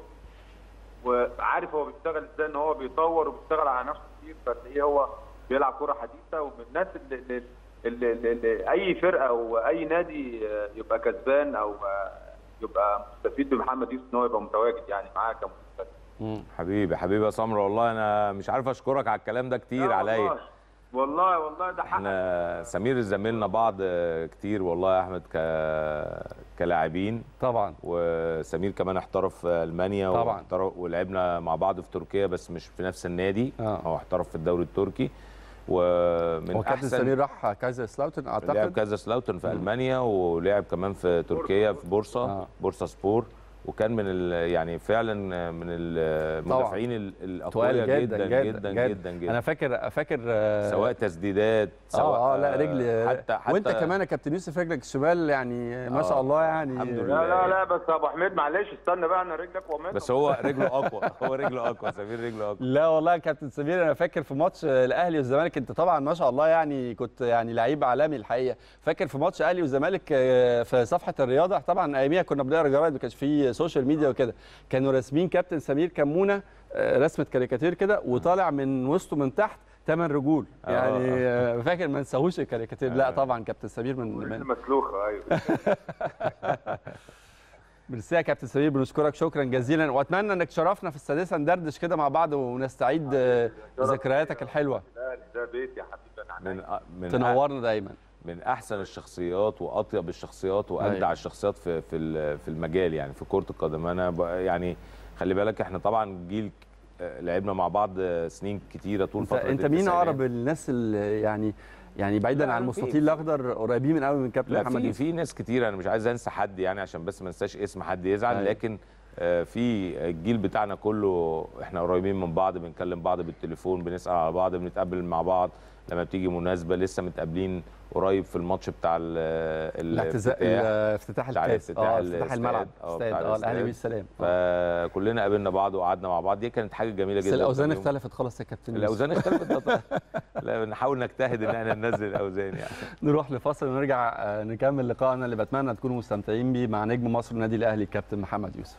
وعارف هو بيشتغل ازاي ان هو بيطور وبيشتغل على نفسه كتير فتلاقيه هو بيلعب كره حديثه ومن الناس اللي, اللي, اللي, اللي, اللي اي فرقه او اي نادي آه، يبقى كسبان او آه، يبقى مستفيد بمحمد يوسف ان هو يبقى متواجد يعني معاه كمستفيد حبيبي حبيبي يا سمره والله انا مش عارف اشكرك على الكلام ده كتير لا عليا والله. والله والله ده حق احنا سمير زميلنا بعض كتير والله يا احمد ك كلاعبين طبعا وسمير كمان احترف في المانيا طبعاً. واحترف ولعبنا مع بعض في تركيا بس مش في نفس النادي آه. هو احترف في الدوري التركي ومن هو كابتن احسن سمير راح كايزر سلاوتن لعب اعتقد كذا سلاوتن في المانيا ولعب كمان في تركيا في بورصه آه. آه. بورصه سبور وكان من ال يعني فعلا من المدافعين ال- الاقوياء تقال جدا جدا جدا جدا, جدا, جدا. انا فاكر فاكر آه، سواء تسديدات سواء اه اه لا رجل حتى حتى وانت كمان يا كابتن يوسف رجلك الشمال يعني ما شاء آه، الله يعني الحمد لا لله. لا لا بس يا ابو حميد معلش استنى بقى انا رجلك ومنك بس هو رجله اقوى هو رجله اقوى سمير رجله اقوى لا والله يا كابتن سمير انا فاكر في ماتش الاهلي والزمالك انت طبعا ما شاء الله يعني كنت يعني لعيب عالمي الحقيقه فاكر في ماتش اهلي والزمالك آه، في صفحه الرياضه طبعا اياميها كنا بنقرا جرايد ما كانش في سوشيال ميديا وكده كانوا راسمين كابتن سمير كمونه آه، رسمه كاريكاتير كده وطالع من وسطه من تحت ثمان رجول آه. يعني آه، فاكر ما نساهوش الكاريكاتير لا آه. طبعا كابتن سمير من, ورجل من مسلوخه ايوه ميرسي يا كابتن سمير بنشكرك شكرا جزيلا واتمنى انك تشرفنا في السادسه ندردش كده مع بعض ونستعيد آه، ذكرياتك الحلوه لا ده بيتي يا حبيبي انا من عنيا. من تنورنا دايما من احسن الشخصيات واطيب الشخصيات وابدع أيوة. الشخصيات في في ال- في المجال يعني في كره القدم انا ب- يعني خلي بالك احنا طبعا جيل آه، لعبنا مع بعض آه، سنين كتيره طول انت, فتره انت مين التسعينات. اقرب الناس اللي يعني يعني بعيدا لا، عن في- المستطيل الاخضر قريبين من قوي من كابتن لا محمد في يوسف في ناس كتير انا مش عايز انسى حد يعني عشان بس ما انساش اسم حد يزعل أيوة. لكن آه، في الجيل بتاعنا كله احنا قريبين من بعض بنكلم بعض بالتليفون بنسال على بعض بنتقابل مع بعض لما بتيجي مناسبه لسه متقابلين قريب في الماتش بتاع ال- الاعتزاء الافتتاح افتتاح بتاع الكاس الافتتاح اه افتتاح الاستاد. الملعب اه استاد بتاع اه الاهلي الاستاد. بالسلام آه. فكلنا قابلنا بعض وقعدنا مع بعض دي كانت حاجه جميله بس جدا الاوزان كان يوم- اختلفت خالص يا كابتن يوسف. الاوزان اختلفت طبعاً. لا بنحاول نجتهد ان احنا ننزل الاوزان يعني نروح لفاصل ونرجع آه، نكمل لقائنا اللي بتمنى تكونوا مستمتعين بيه مع نجم مصر النادي الاهلي الكابتن محمد يوسف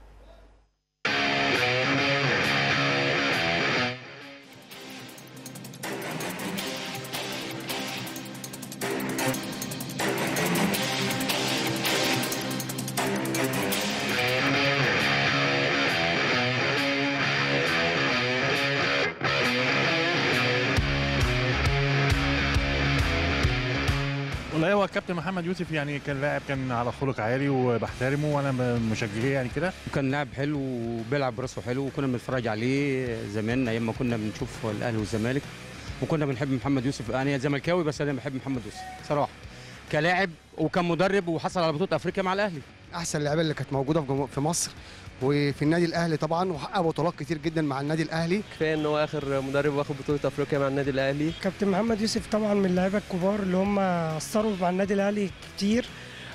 والله هو الكابتن محمد يوسف يعني كان لاعب كان على خلق عالي وبحترمه وانا من مشجعيه يعني كده كان لاعب حلو وبيلعب براسه حلو وكنا بنتفرج عليه زمان ايام ما كنا بنشوف الاهلي والزمالك وكنا بنحب محمد يوسف انا زملكاوي بس انا بحب محمد يوسف صراحه كلاعب وكان مدرب وحصل على بطوله افريقيا مع الاهلي احسن اللعيبه اللي كانت موجوده في جمهور- في مصر وفي النادي الاهلي طبعا وحقق بطولات كتير جدا مع النادي الاهلي كفايه ان هو اخر مدرب واخد بطوله افريقيا مع النادي الاهلي كابتن محمد يوسف طبعا من اللعيبه الكبار اللي هم اثروا مع النادي الاهلي كتير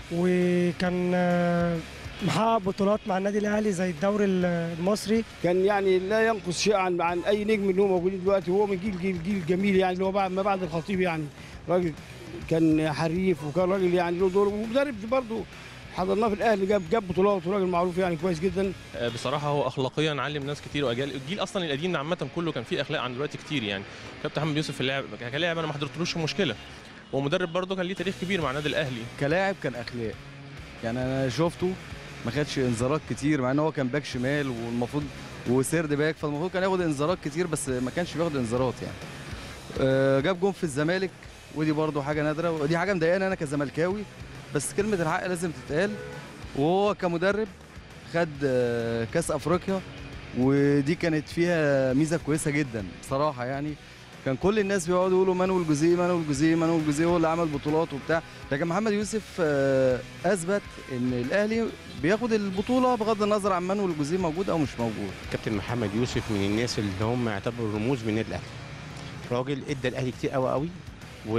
وكان آه، محقق بطولات مع النادي الاهلي زي الدوري المصري كان يعني لا ينقص شيء عن عن اي نجم اللي هو موجودين دلوقتي وهو من جيل جيل جيل جميل يعني اللي هو بعد ما بعد الخطيب يعني راجل كان حريف وكان راجل يعني له دور ومدرب برضه حضرناه في الاهلي جاب جاب بطولات وراجل معروف يعني كويس جدا آه، بصراحه هو اخلاقيا علم ناس كتير واجيال الجيل اصلا القديم عامه كله كان فيه اخلاق عن دلوقتي كتير يعني كابتن محمد يوسف في اللعب كلاعب انا ما حضرتلوش مشكله ومدرب برضه كان ليه تاريخ كبير مع النادي الاهلي كلاعب كان اخلاق يعني انا شفته ما خدش انذارات كتير مع ان هو كان باك شمال والمفروض وسيرد باك فالمفروض كان ياخد انذارات كتير بس ما كانش بياخد انذارات يعني آه، جاب جون في الزمالك ودي برضو حاجه نادره ودي حاجه مضايقاني انا كزملكاوي بس كلمه الحق لازم تتقال وهو كمدرب خد آه، كاس افريقيا ودي كانت فيها ميزه كويسه جدا بصراحه يعني كان كل الناس بيقعدوا يقولوا مانويل جوزيه مانويل جوزيه مانويل جوزيه هو اللي عمل بطولات وبتاع لكن محمد يوسف آه، اثبت ان الاهلي بياخد البطوله بغض النظر عن مانويل جوزيه موجود او مش موجود كابتن محمد يوسف من الناس اللي هم يعتبروا رموز من النادي الاهلي راجل ادى الاهلي كتير قوي قوي و...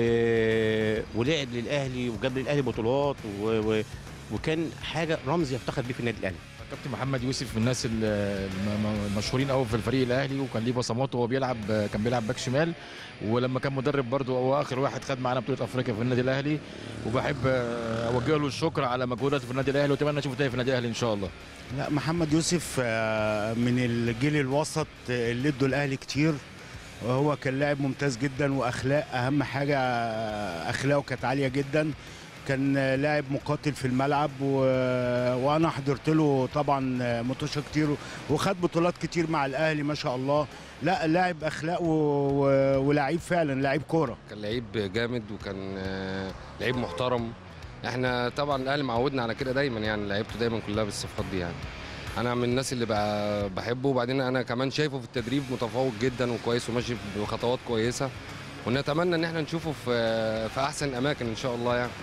ولعب للاهلي وجاب للاهلي بطولات و... و... وكان حاجه رمز يفتخر بيه في النادي الاهلي كابتن محمد يوسف من الناس ال- الم- المشهورين قوي في الفريق الاهلي وكان ليه بصمات وهو بيلعب كان بيلعب باك شمال ولما كان مدرب برضه هو اخر واحد خد معانا بطوله افريقيا في النادي الاهلي وبحب اوجه له الشكر على مجهوداته في النادي الاهلي واتمنى اشوفه تاني في النادي الاهلي ان شاء الله لا محمد يوسف آه، من الجيل الوسط اللي ادوا الاهلي كتير وهو كان لاعب ممتاز جدا واخلاق اهم حاجه آه، اخلاقه كانت عاليه جدا كان آه، لاعب مقاتل في الملعب و... وانا حضرت له طبعا آه، ماتشات كتير وخد بطولات كتير مع الاهلي ما شاء الله لا لاعب اخلاق و... و... ولاعيب فعلا لاعب كوره كان لعيب جامد وكان آه، لعيب محترم احنا طبعا الاهلي معودنا على كده دايما يعني لعيبته دايما كلها بالصفات دي يعني انا من الناس اللي بقى بحبه وبعدين انا كمان شايفه في التدريب متفوق جدا وكويس وماشي بخطوات كويسه ونتمنى ان احنا نشوفه في في احسن الاماكن ان شاء الله يعني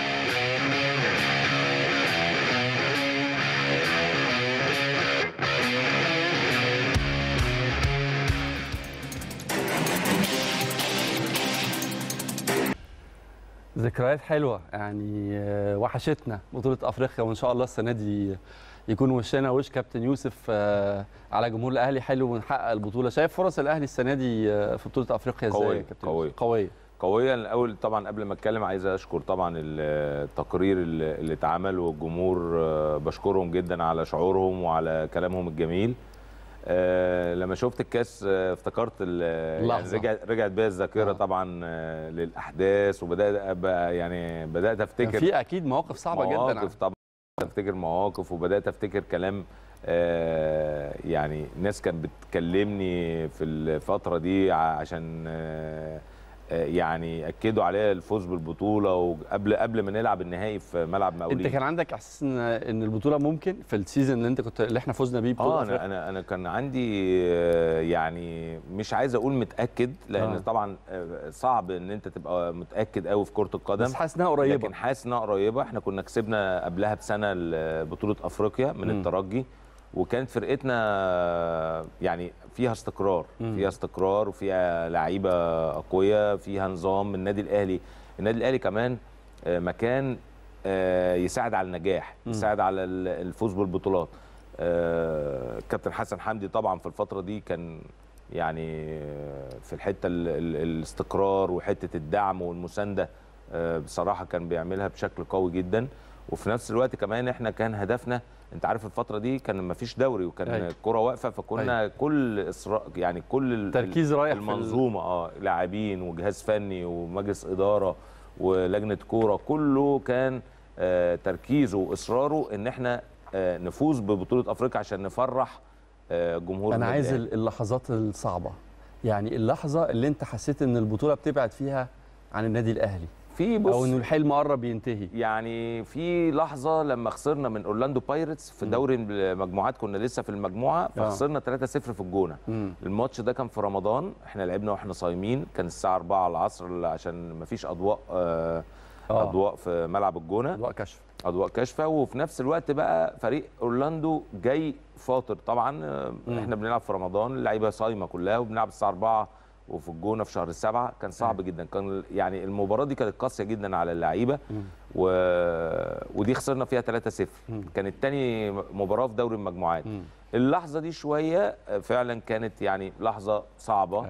ذكريات حلوه يعني آه، وحشتنا بطوله افريقيا وان شاء الله السنه دي يكون وشنا وش كابتن يوسف آه، على جمهور الاهلي حلو ونحقق البطوله شايف فرص الاهلي السنه دي آه، في بطوله افريقيا ازاي يا قوية كابتن قوية يوسف؟ قويه قوية الأول طبعا قبل ما أتكلم عايز أشكر طبعا التقرير اللي اللي اتعمل والجمهور آه، بشكرهم جدا على شعورهم وعلى كلامهم الجميل آه، لما شفت الكاس آه، افتكرت ال- يعني لحظة. رجعت رجعت بيا الذاكرة طبعا آه، للأحداث وبدأت أبقى يعني بدأت أفتكر كان في اكيد مواقف صعبه جدا مواقف طبعا افتكر مواقف وبدات افتكر كلام آه، يعني ناس كانت بتكلمني في الفتره دي ع- عشان آه، آه، يعني اكدوا عليا الفوز بالبطوله وقبل قبل ما نلعب النهائي في ملعب مقاولين انت كان عندك احساس ان ان البطوله ممكن في السيزون اللي انت كنت اللي احنا فزنا بيه بطوله اه أفريقيا؟ انا انا انا كان عندي آه، يعني مش عايز اقول متاكد لان آه. آه. طبعا آه، صعب ان انت تبقى متاكد قوي في كره القدم بس حاسس إنها قريبة. لكن حاسس انها قريبه احنا كنا كسبنا قبلها بسنه ال- بطوله افريقيا من مم. الترجي وكانت فرقتنا يعني فيها استقرار مم. فيها استقرار وفيها لعيبه اقوياء فيها نظام النادي الاهلي النادي الاهلي كمان آه، مكان آه، يساعد على النجاح مم. يساعد على ال- الفوز بالبطولات آه، كابتن حسن حمدي طبعا في الفتره دي كان يعني آه، في الحته ال- ال- الاستقرار وحته الدعم والمسانده آه، بصراحه كان بيعملها بشكل قوي جدا وفي نفس الوقت كمان احنا كان هدفنا انت عارف الفتره دي كان ما فيش دوري وكان أيوة. الكره واقفه فكنا كل إصرار يعني كل ال- تركيز رايح في ال- المنظومه اه لاعبين وجهاز فني ومجلس اداره ولجنه كوره كله كان آه، تركيزه واصراره ان احنا آه، نفوز ببطوله افريقيا عشان نفرح آه، جمهور انا النادي عايز الأهلي. ال- اللحظات الصعبه يعني اللحظه اللي انت حسيت ان البطوله بتبعد فيها عن النادي الاهلي في بص او انه الحلم قرب ينتهي يعني في لحظه لما خسرنا من اورلاندو بايرتس في دوري المجموعات كنا لسه في المجموعه فخسرنا 3-0 في الجونه مم. الماتش ده كان في رمضان احنا لعبنا واحنا صايمين كان الساعه 4 العصر عشان ما فيش اضواء آه آه. اضواء في ملعب الجونه اضواء كشف اضواء كاشفه وفي نفس الوقت بقى فريق اورلاندو جاي فاطر طبعا آه، مم. احنا بنلعب في رمضان اللعيبه صايمه كلها وبنلعب الساعه 4 وفي الجونه في شهر السبعة كان صعب جدا كان يعني المباراه دي كانت قاسيه جدا على اللعيبه و... ودي خسرنا فيها 3-0 كانت تاني مباراه في دوري المجموعات اللحظه دي شويه آه، فعلا كانت يعني لحظه صعبه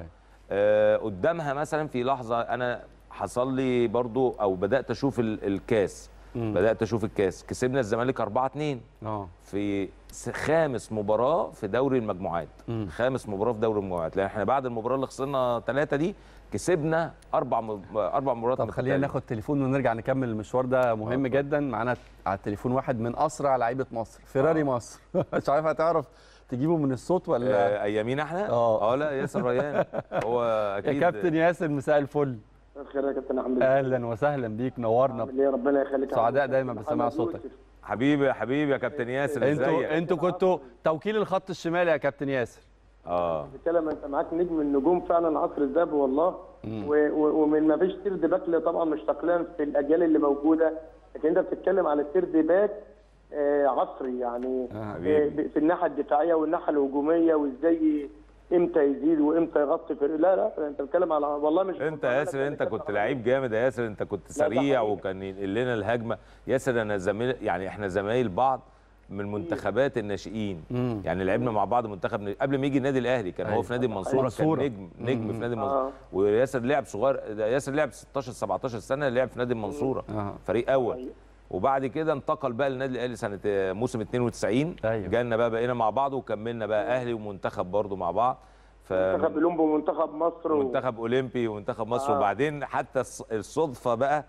آه قدامها مثلا في لحظه انا حصل لي برضو او بدات اشوف ال- الكاس مم. بدات اشوف الكاس كسبنا الزمالك 4 2 اه في س- خامس مباراه في دوري المجموعات مم. خامس مباراه في دوري المجموعات لان احنا بعد المباراه اللي خسرنا ثلاثه دي كسبنا اربع م... اربع مباريات طب خلينا متتالية. ناخد تليفون ونرجع نكمل المشوار ده مهم جدا معانا على التليفون واحد من اسرع لعيبه مصر فيراري مصر مش عارف هتعرف تجيبه من الصوت ولا آه ايامينا احنا اه اه لا ياسر ريان هو اكيد يا كابتن ياسر مساء الفل خير يا كابتن حمدي اهلا وسهلا بيك نورنا عامل ايه ربنا يخليك سعداء دايما بسماع محمد صوتك يوسف. حبيبي يا حبيبي يا كابتن ياسر انتوا ازيك انتوا كنتوا توكيل الخط الشمالي يا كابتن ياسر اه بتتكلم انت معاك نجم من النجوم فعلا عصر الذهب والله مم. و- و- ومن ما فيش سيرد باك اللي طبعا مش تقليلا في الاجيال اللي موجوده لكن انت بتتكلم على سيرد باك آه، عصري يعني آه، آه، في الناحيه الدفاعيه والناحيه الهجوميه وازاي امتى يزيد وامتى يغطي فريق لا لا انت بتتكلم على والله مش انت يا ياسر انت كنت لعيب جامد يا ياسر انت كنت سريع وكان ينقل لنا الهجمه ياسر انا زميل يعني احنا زمايل بعض من منتخبات الناشئين مم. يعني لعبنا مع بعض منتخب ن- قبل ما يجي النادي الاهلي كان هو أيوة. في نادي المنصوره كان منصورة. نجم نجم مم. في نادي آه. المنصوره وياسر لعب صغير ده ياسر لعب 16 17 سنه لعب في نادي المنصوره آه. فريق اول وبعد كده انتقل بقى للنادي الاهلي سنه آه، موسم 92 أيوة. جالنا بقى بقينا مع بعض وكملنا بقى اهلي ومنتخب برضو مع بعض ف منتخب اولمبي ومنتخب مصر و... منتخب اولمبي ومنتخب مصر آه. آه. وبعدين حتى الص- الصدفه بقى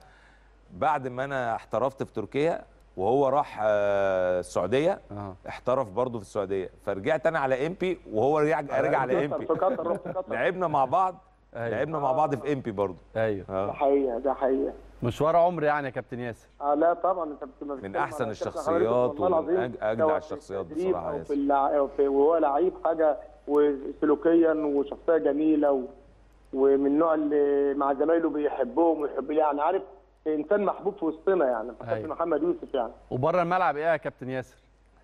بعد ما انا احترفت في تركيا وهو راح آه، السعوديه اه احترف برضه في السعوديه فرجعت انا على امبي وهو رجع رجع على امبي في قطر رحت قطر لعبنا مع بعض أيوة. لعبنا مع بعض في امبي برضه ايوه ده اه حقيقه ده حقيقه مشوار عمر يعني يا كابتن ياسر اه لا طبعا انت بتبقى من بتتكلم احسن على كابتن الشخصيات حضرتك والله ومن العظيم أج- اجدع سواء في الشخصيات التدريب بصراحه أو يا في ياسر اللع... أو في وهو لعيب حاجه وسلوكيا وشخصيه جميله و... ومن النوع اللي مع زمايله بيحبهم ويحب يعني عارف انسان محبوب في وسطنا يعني كابتن أيوة. محمد يوسف يعني وبره الملعب ايه يا كابتن ياسر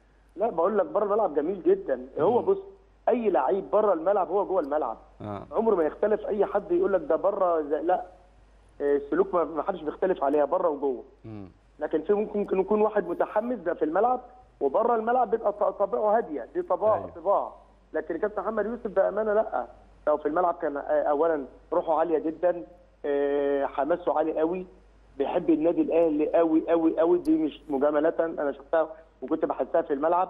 لا بقول لك بره الملعب جميل جدا هو بص اي لعيب بره الملعب هو جوه الملعب اه عمره ما يختلف اي حد يقول لك ده بره زي- لا آه، السلوك ما- ما حدش بيختلف عليها بره وجوه مم. لكن في ممكن ممكن يكون واحد متحمس ده في الملعب وبره الملعب بيبقى ط- طبيعه هاديه دي طباع أيوة. طباع لكن كابتن محمد يوسف بامانه لا لو في الملعب كان آه، اولا روحه عاليه جدا آه، حماسه عالي قوي بيحب النادي الاهلي قوي قوي قوي دي مش مجامله انا شفتها وكنت بحسها في الملعب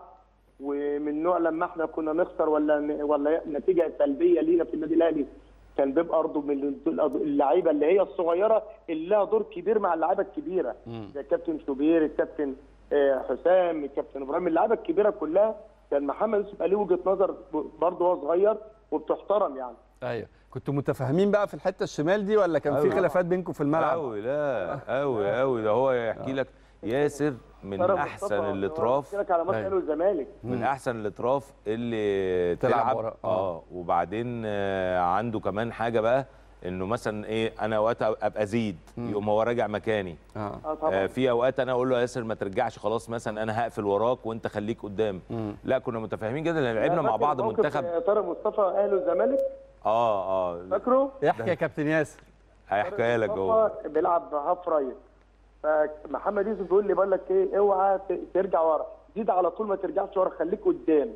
ومن نوع لما احنا كنا نخسر ولا ولا نتيجه سلبيه لينا في النادي الاهلي كان بيبقى برضه من اللعيبه اللي هي الصغيره اللي لها دور كبير مع اللعيبه الكبيره مم. زي الكابتن شوبير الكابتن آه، حسام الكابتن ابراهيم اللعيبه الكبيره كلها كان محمد يوسف قال له وجهه نظر برضه وهو صغير وبتحترم يعني ايوه كنتوا متفاهمين بقى في الحته الشمال دي ولا كان في أيوة. خلافات بينكم في الملعب قوي لا قوي قوي ده هو يحكي لك ياسر من طرف احسن مصطفى، الاطراف بحكي لك على ماتش أيوة. الاهلي والزمالك من احسن الاطراف اللي تلعب تلعب ورا. اه وبعدين آه عنده كمان حاجه بقى انه مثلا ايه انا اوقات ابقى ازيد يقوم هو راجع مكاني اه اه طبعا آه في اوقات انا اقول له يا ياسر ما ترجعش خلاص مثلا انا هقفل وراك وانت خليك قدام لا كنا متفاهمين جدا لان لعبنا مع فاكر بعض موقف منتخب طارق مصطفى اهلي والزمالك اه اه فاكره؟ احكي يا كابتن ياسر هيحكيها لك هو مصطفى بيلعب هاف رايت فمحمد يوسف بيقول لي بقول لك ايه اوعى ت- ترجع ورا زيد على طول ما ترجعش ورا خليك قدام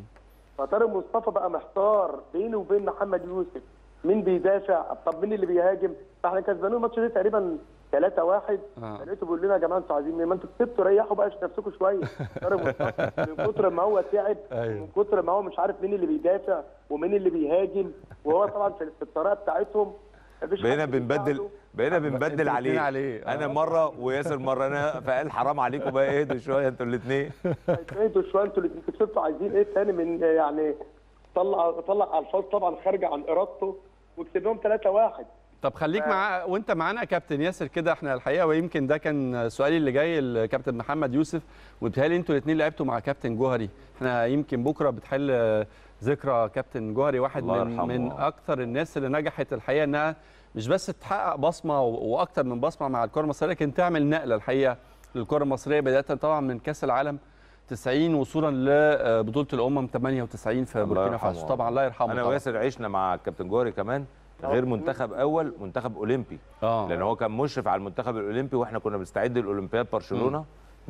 فطارق مصطفى بقى محتار بيني وبين محمد يوسف مين بيدافع طب مين اللي بيهاجم فاحنا كسبانين الماتش ده تقريبا 3 1 آه. لقيته بيقول لنا يا جماعه انتوا عايزين ايه ما انتوا كسبتوا ريحوا بقى نفسكم شويه طارق مصطفى من كتر ما هو تعب أيوه. من كتر ما هو مش عارف مين اللي بيدافع ومين اللي بيهاجم وهو طبعا في في الطريقه بتاعتهم مفيش بقينا حد بنبدل بيساعده. بقينا انتوا بنبدل الاتنين عليه, عليه. آه. انا مره وياسر مره انا فقال حرام عليكم بقى اهدوا شويه انتوا الاثنين انتوا شويه انتوا اللي انتوا كسبتوا عايزين ايه تاني من يعني طلع طلع الفاظ طبعا خارجه عن ارادته وكسبناهم 3 1 طب خليك مع وانت معانا يا كابتن ياسر كده احنا الحقيقه ويمكن ده كان سؤالي اللي جاي لكابتن محمد يوسف وبيتهيألي انتوا الاثنين لعبتوا مع كابتن جوهري احنا يمكن بكره بتحل آه، ذكرى كابتن جوهري واحد الله من يرحمه. من اكثر الناس اللي نجحت الحقيقه انها مش بس تحقق بصمه و- واكتر من بصمه مع الكره المصريه لكن تعمل نقله الحقيقه للكره المصريه بدايه طبعا من كاس العالم 90 وصولا لبطوله الامم 98 في الله بوركينا فاسو يرحمه. طبعا الله يرحمه انا طبعاً. وياسر عشنا مع كابتن جوهري كمان غير منتخب اول منتخب اولمبي اه لان هو كان مشرف على المنتخب الاولمبي واحنا كنا بنستعد لاولمبياد برشلونه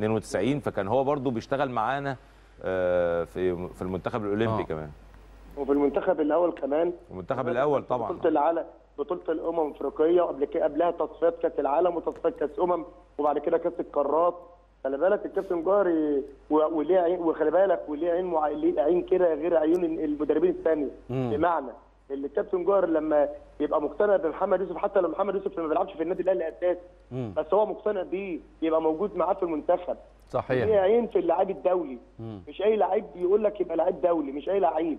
92 فكان هو برضو بيشتغل معانا آه، في في المنتخب الاولمبي آه. كمان وفي المنتخب الاول كمان المنتخب الاول طبعا بطوله العالم بطوله الامم الافريقيه وقبل كده قبلها تصفيات كاس العالم وتصفيات كاس امم وبعد كده كاس القارات خلي بالك الكابتن جوهري و- وليه عين وخلي بالك وليه عين مع... ليه عين كده غير عيون المدربين الثانيه مم. بمعنى اللي الكابتن جوهر لما يبقى مقتنع بمحمد يوسف حتى لو محمد يوسف ما بيلعبش في النادي الاهلي اساسي مم. بس هو مقتنع بيه يبقى موجود معاه في المنتخب صحيح ليه عين في اللاعب الدولي مم. مش اي لعيب يقول لك يبقى لعيب دولي مش اي لعيب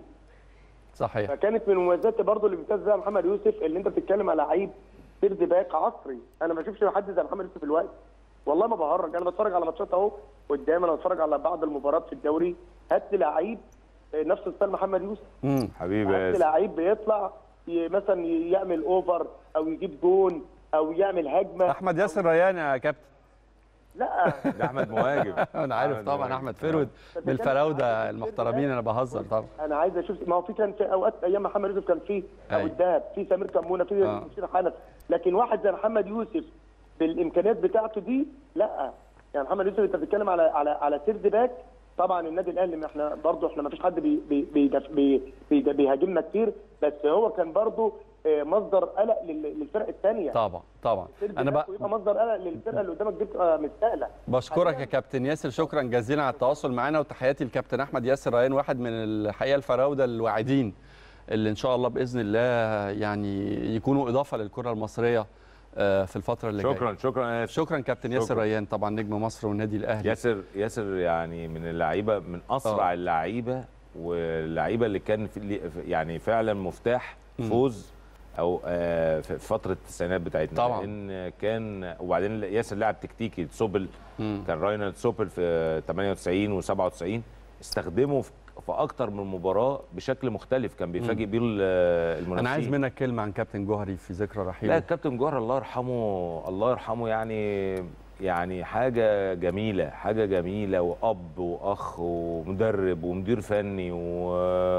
صحيح فكانت من مميزات برضه اللي بيمتاز بيها محمد يوسف اللي انت بتتكلم على لعيب سيرد باك عصري انا ما بشوفش حد زي محمد يوسف دلوقتي والله ما بهرج انا بتفرج على ماتشات اهو قدام انا بتفرج على بعض المباريات في الدوري هات لي لعيب نفس ستايل محمد يوسف مم. حبيبي يا هات لي ياسر لعيب بيطلع ي- مثلا يعمل اوفر او يجيب جون او يعمل هجمه احمد ياسر ريان يا كابتن لا ده احمد مهاجم انا عارف أحمد طبعا مهاجم. احمد فرود من الفراوده المحترمين انا بهزر طبعا انا عايز اشوف ما هو في كان في اوقات ايام محمد يوسف كان في ابو أيوة. الدهب في سمير كمونه في آه. مشير حنف لكن واحد زي محمد يوسف بالامكانيات بتاعته دي لا يعني محمد يوسف انت بتتكلم على على على سيرد باك طبعا النادي الاهلي ما احنا برضه احنا ما فيش حد بي بي بي بي بي بيهاجمنا كتير بس هو كان برضه آه، مصدر قلق لل- للفرق الثانيه طبعا طبعا انا بقى ويبقى مصدر قلق للفرقه اللي قدامك دي بتبقى مش سهله بشكرك يا كابتن ياسر شكرا جزيلا على التواصل معنا وتحياتي للكابتن احمد ياسر ريان واحد من الحقيقه الفراوده الواعدين اللي ان شاء الله باذن الله يعني يكونوا اضافه للكره المصريه آه، في الفتره اللي جايه شكرا شكرا يا ياسر. شكرا كابتن ياسر شكراً. ريان طبعا نجم مصر والنادي الاهلي ياسر ياسر يعني من اللعيبه من اسرع آه. اللعيبه واللعيبه اللي كان في اللي- يعني فعلا مفتاح مم. فوز او آه، في فتره التسعينات بتاعتنا طبعاً. لان كان وبعدين ياسر لاعب تكتيكي سوبل مم. كان راينالد سوبل في 98 و97 استخدمه في في اكتر من مباراه بشكل مختلف كان بيفاجئ بيه ال- المنافسين انا عايز منك كلمه عن كابتن جوهري في ذكرى رحيله لا الكابتن جوهر الله يرحمه الله يرحمه يعني يعني حاجة جميلة حاجة جميلة وأب وأخ ومدرب ومدير فني و...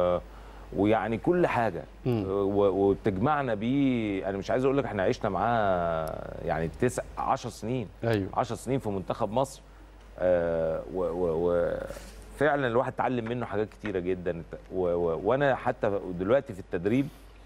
ويعني كل حاجة مم. و... وتجمعنا بيه أنا مش عايز أقول لك إحنا عشنا معاه يعني تسع 10 سنين ايوه 10 سنين في منتخب مصر آه و... و... و... فعلا الواحد اتعلم منه حاجات كتيرة جدا و... و... وأنا حتى دلوقتي في التدريب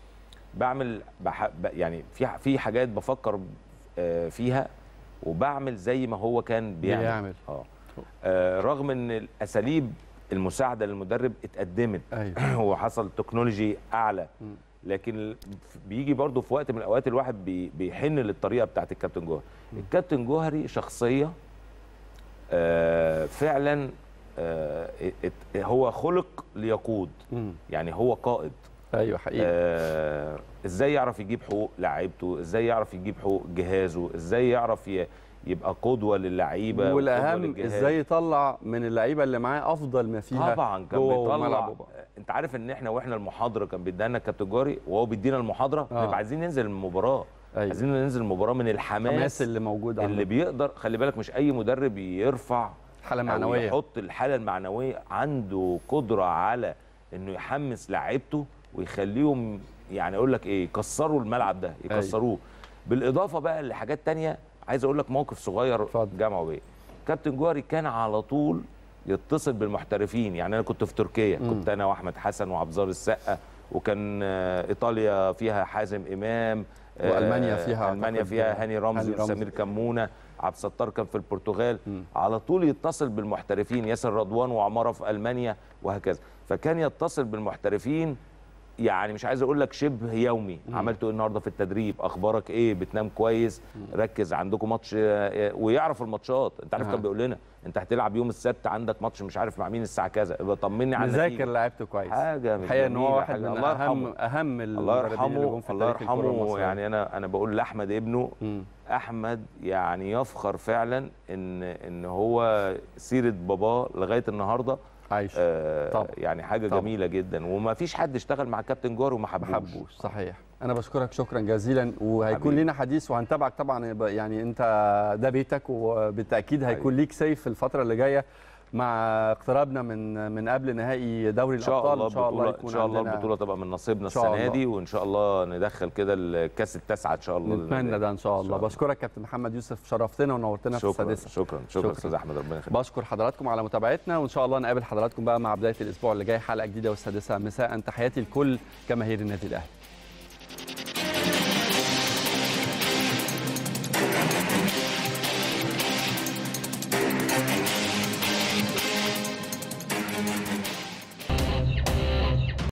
بعمل بح... ب- يعني في في حاجات بفكر آه، فيها وبعمل زي ما هو كان بيعمل, بيعمل. اه آه، رغم ان الاساليب المساعده للمدرب اتقدمت ايوه وحصل تكنولوجي اعلى مم. لكن ال- بيجي برضه في وقت من الاوقات الواحد بي- بيحن للطريقه بتاعت الكابتن جوهري الكابتن جوهري شخصيه آه، فعلا آه، ات- هو خلق ليقود مم. يعني هو قائد ايوه حقيقي آه ازاي يعرف يجيب حقوق لعيبته ازاي يعرف يجيب حقوق جهازه ازاي يعرف ي- يبقى قدوه للعيبه وقدوة والاهم للجهاز. ازاي يطلع من اللعيبه اللي معاه افضل ما فيها طبعا كان جوه بيطلع الملعب. انت عارف ان احنا واحنا المحاضره كان بيدينا لنا الكابتن جاري وهو بيدينا المحاضره آه. نبقى عايزين ننزل المباراه أيوة. عايزين ننزل المباراه من الحماس الحماس اللي موجود اللي عنده. بيقدر خلي بالك مش اي مدرب يرفع الحالة أو المعنوية. يحط الحاله المعنويه عنده قدره على انه يحمس لعيبته ويخليهم يعني اقول لك ايه يكسروا الملعب ده يكسروه بالاضافه بقى لحاجات تانية عايز اقول لك موقف صغير جامعه بيه كابتن جوهري كان على طول يتصل بالمحترفين يعني انا كنت في تركيا مم. كنت انا واحمد حسن وعبزار السقا وكان آه، ايطاليا فيها حازم امام آه، وألمانيا فيها المانيا أعتقد فيها هاني رمزي هاني رمزي. وسمير كمونه عبد الستار كان في البرتغال على طول يتصل بالمحترفين ياسر رضوان وعماره في المانيا وهكذا فكان يتصل بالمحترفين يعني مش عايز اقول لك شبه يومي مم. عملت ايه النهارده في التدريب اخبارك ايه بتنام كويس ركز عندكم ماتش آه، آه، ويعرف الماتشات انت عارف أها. كان بيقول لنا انت هتلعب يوم السبت عندك ماتش مش عارف مع مين الساعه كذا يبقى طمني على مذاكر النتيجة. لعيبته كويس حاجه الحقيقه ان هو جميلة، واحد حاجة. من الله اهم يرحمه. اهم الله المدربين اللي جم يرحمه في الله تاريخ الكرة يرحمه المصرية. يعني انا انا بقول لاحمد ابنه احمد يعني يفخر فعلا ان ان هو سيره باباه لغايه النهارده عايش آه طبعا. يعني حاجه طبعا. جميله جدا وما فيش حد اشتغل مع كابتن جار وما حبوش ما حبوش صحيح انا بشكرك شكرا جزيلا وهيكون حبيبي. لنا حديث وهنتابعك طبعا يبقى يعني انت ده بيتك وبالتاكيد هيكون ليك سيف في الفتره اللي جايه مع اقترابنا من من قبل نهائي دوري ان شاء الابطال الله ان شاء الله البطوله ان يكون شاء الله عندنا- البطوله تبقى من نصيبنا إن شاء السنه الله. دي وان شاء الله ندخل كده الكاس التاسعه ان شاء الله نتمنى ده ان شاء الله بشكرك كابتن محمد يوسف شرفتنا ونورتنا في شكرا السادسه شكرا شكرا استاذ احمد ربنا يخليك بشكر حضراتكم على متابعتنا وان شاء الله نقابل حضراتكم بقى مع بدايه الاسبوع اللي جاي حلقه جديده والسادسه مساء تحياتي لكل جماهير النادي الاهلي